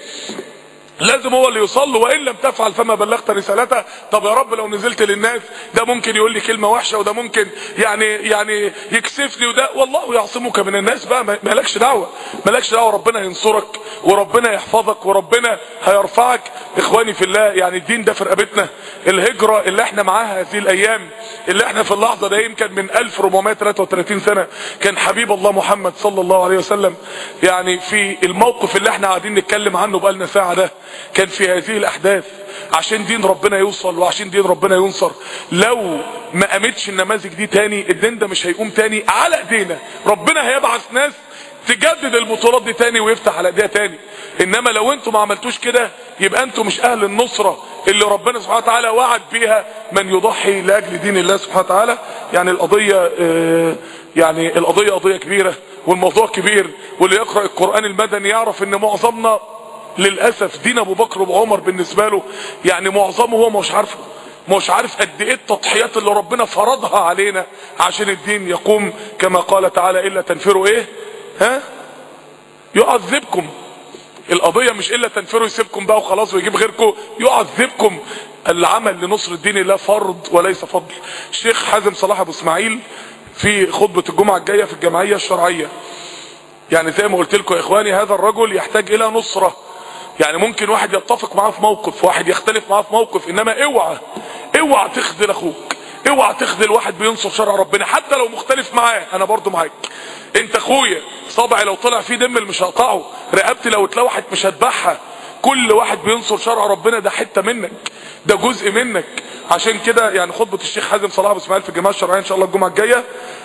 Speaker 1: لازم هو اللي يوصل له وان لم تفعل فما بلغت رسالته طب يا رب لو نزلت للناس ده ممكن يقول لي كلمه وحشه وده ممكن يعني يعني يكسفني وده والله يعصمك من الناس بقى مالكش دعوه مالكش دعوه ربنا ينصرك وربنا يحفظك وربنا هيرفعك اخواني في الله يعني الدين ده في رقبتنا الهجره اللي احنا معاها هذه الايام اللي احنا في اللحظه ده يمكن من 1433 سنه كان حبيب الله محمد صلى الله عليه وسلم يعني في الموقف اللي احنا قاعدين نتكلم عنه بقالنا ساعه ده كان في هذه الاحداث عشان دين ربنا يوصل وعشان دين ربنا ينصر لو ما قامتش النماذج دي تاني الدين ده مش هيقوم تاني على ايدينا ربنا هيبعث ناس تجدد البطولات دي تاني ويفتح على ايديها تاني انما لو انتوا ما عملتوش كده يبقى انتوا مش اهل النصرة اللي ربنا سبحانه وتعالى وعد بيها من يضحي لاجل دين الله سبحانه وتعالى يعني القضيه آه، يعني القضيه قضيه كبيره والموضوع كبير واللي يقرا القران المدني يعرف ان معظمنا للاسف دين ابو بكر وعمر بالنسبه له يعني معظمه هو مش عارفه مش عارف قد ايه التضحيات اللي ربنا فرضها علينا عشان الدين يقوم كما قال تعالى الا تنفروا ايه ها يعذبكم القضية مش الا تنفروا يسيبكم بقى وخلاص ويجيب غيركم يعذبكم العمل لنصر الدين الله فرض وليس فضل الشيخ حازم صلاح ابو اسماعيل في خطبة الجمعة الجاية في الجمعية الشرعية يعني زي ما قلت لكم يا اخواني هذا الرجل يحتاج الى نصرة يعني ممكن واحد يتفق معاه في موقف واحد يختلف معاه في موقف انما اوعى اوعى تخذل اخوك اوعى تخذل واحد بينصر شرع ربنا حتى لو مختلف معاه انا برضو معاك انت اخويا صبعي لو طلع فيه دم مش هقطعه رقبتي لو اتلوحت مش هذبحها كل واحد بينصر شرع ربنا ده حته منك ده جزء منك عشان كده يعني خطبه الشيخ حازم صلاح ابو اسماعيل في الجماعه الشرعيه ان شاء الله الجمعه الجايه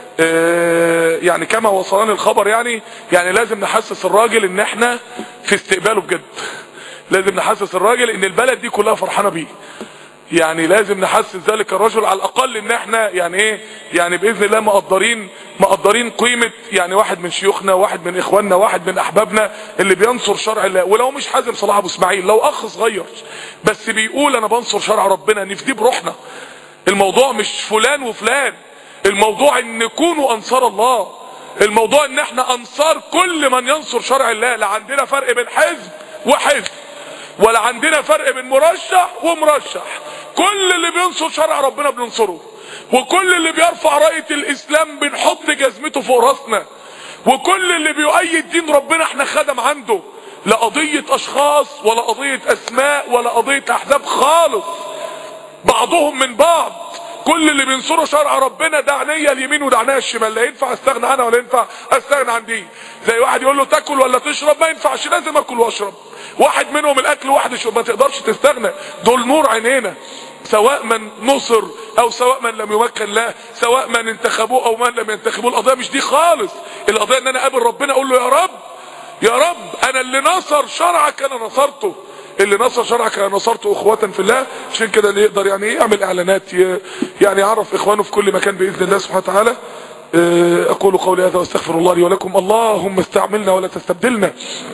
Speaker 1: آه، يعني كما وصلني الخبر يعني يعني لازم نحسس الراجل ان احنا في استقباله بجد لازم نحسس الراجل ان البلد دي كلها فرحانه بيه يعني لازم نحسس ذلك الرجل على الاقل ان احنا يعني ايه يعني باذن الله مقدرين مقدرين قيمه يعني واحد من شيوخنا واحد من اخواننا واحد من احبابنا اللي بينصر شرع الله ولو مش حازم صلاح ابو اسماعيل لو اخ صغير بس بيقول انا بنصر شرع ربنا نفديه بروحنا الموضوع مش فلان وفلان الموضوع ان نكونوا انصار الله الموضوع ان احنا انصار كل من ينصر شرع الله لا عندنا فرق بين حزب وحزب ولا عندنا فرق بين مرشح ومرشح كل اللي بينصر شرع ربنا بننصره وكل اللي بيرفع راية الاسلام بنحط جزمته فوق راسنا وكل اللي بيؤيد دين ربنا احنا خدم عنده لا قضية اشخاص ولا قضية اسماء ولا قضية احزاب خالص بعضهم من بعض كل اللي بينصروا شرع ربنا ده عينيا اليمين وده عينيا الشمال لا ينفع استغنى عنها ولا ينفع استغنى عن دي زي واحد يقول له تاكل ولا تشرب ما ينفعش لازم اكل واشرب واحد منهم الاكل واحد الشرب ما تقدرش تستغنى دول نور عينينا سواء من نصر او سواء من لم يمكن له سواء من انتخبوه او من لم ينتخبوه القضيه مش دي خالص القضيه ان انا اقابل ربنا اقول له يا رب يا رب انا اللي نصر شرعك انا نصرته اللي نصر شرعك انا نصرته اخوة في الله عشان كده اللي يقدر يعني ايه يعمل اعلانات ي- يعني يعرف اخوانه في كل مكان باذن الله سبحانه وتعالى آه، اقول قولي هذا واستغفر الله لي ولكم اللهم استعملنا ولا تستبدلنا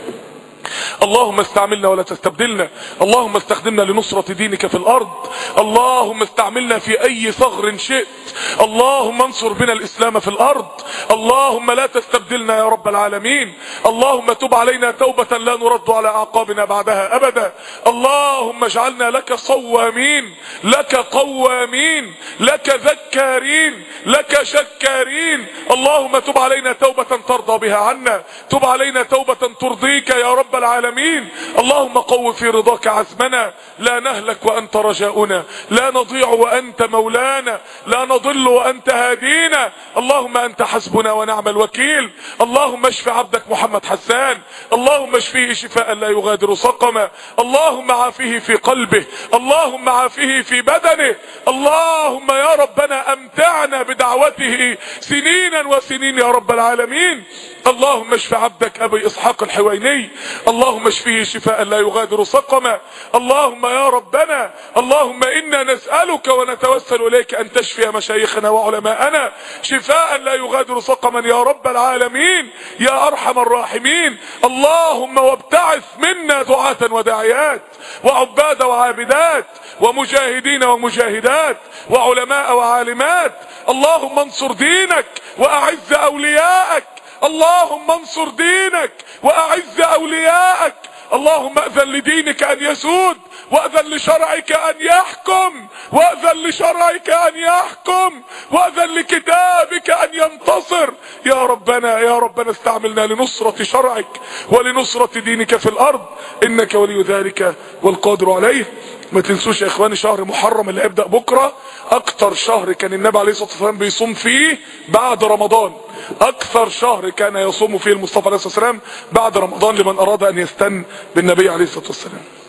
Speaker 1: اللهم استعملنا ولا تستبدلنا اللهم استخدمنا لنصرة دينك في الارض اللهم استعملنا في اي ثغر شئت اللهم انصر بنا الاسلام في الارض اللهم لا تستبدلنا يا رب العالمين اللهم تب علينا توبة لا نرد على اعقابنا بعدها ابدا اللهم اجعلنا لك صوامين لك قوامين لك ذكارين لك شكارين اللهم تب علينا توبة ترضى بها عنا تب علينا توبة ترضيك يا رب العالمين اللهم قو في رضاك عزمنا لا نهلك وانت رجاؤنا لا نضيع وانت مولانا لا نضل وانت هادينا اللهم انت حسبنا ونعم الوكيل اللهم اشف عبدك محمد حسان اللهم اشفيه شفاء لا يغادر سقما اللهم عافيه في قلبه اللهم عافيه في بدنه اللهم يا ربنا امتعنا بدعوته سنينا وسنين يا رب العالمين اللهم اشف عبدك ابي اسحاق الحويني اللهم اشفيه شفاء لا يغادر سقما اللهم يا ربنا اللهم انا نسألك ونتوسل اليك ان تشفي مشايخنا وعلماءنا شفاء لا يغادر سقما يا رب العالمين يا ارحم الراحمين اللهم وابتعث منا دعاة وداعيات وعباد وعابدات ومجاهدين ومجاهدات وعلماء وعالمات اللهم انصر دينك واعز اولياءك اللهم انصر دينك واعز اولياءك اللهم اذن لدينك ان يسود واذن لشرعك ان يحكم واذن لشرعك ان يحكم واذن لكتابك ان ينتصر يا ربنا يا ربنا استعملنا لنصرة شرعك ولنصرة دينك في الارض انك ولي ذلك والقادر عليه ما تنسوش يا اخواني شهر محرم اللي هيبدأ بكرة اكتر شهر كان النبي عليه الصلاة والسلام بيصوم فيه بعد رمضان اكثر شهر كان يصوم فيه المصطفى عليه الصلاة والسلام بعد رمضان لمن اراد ان يستن بالنبي عليه الصلاة والسلام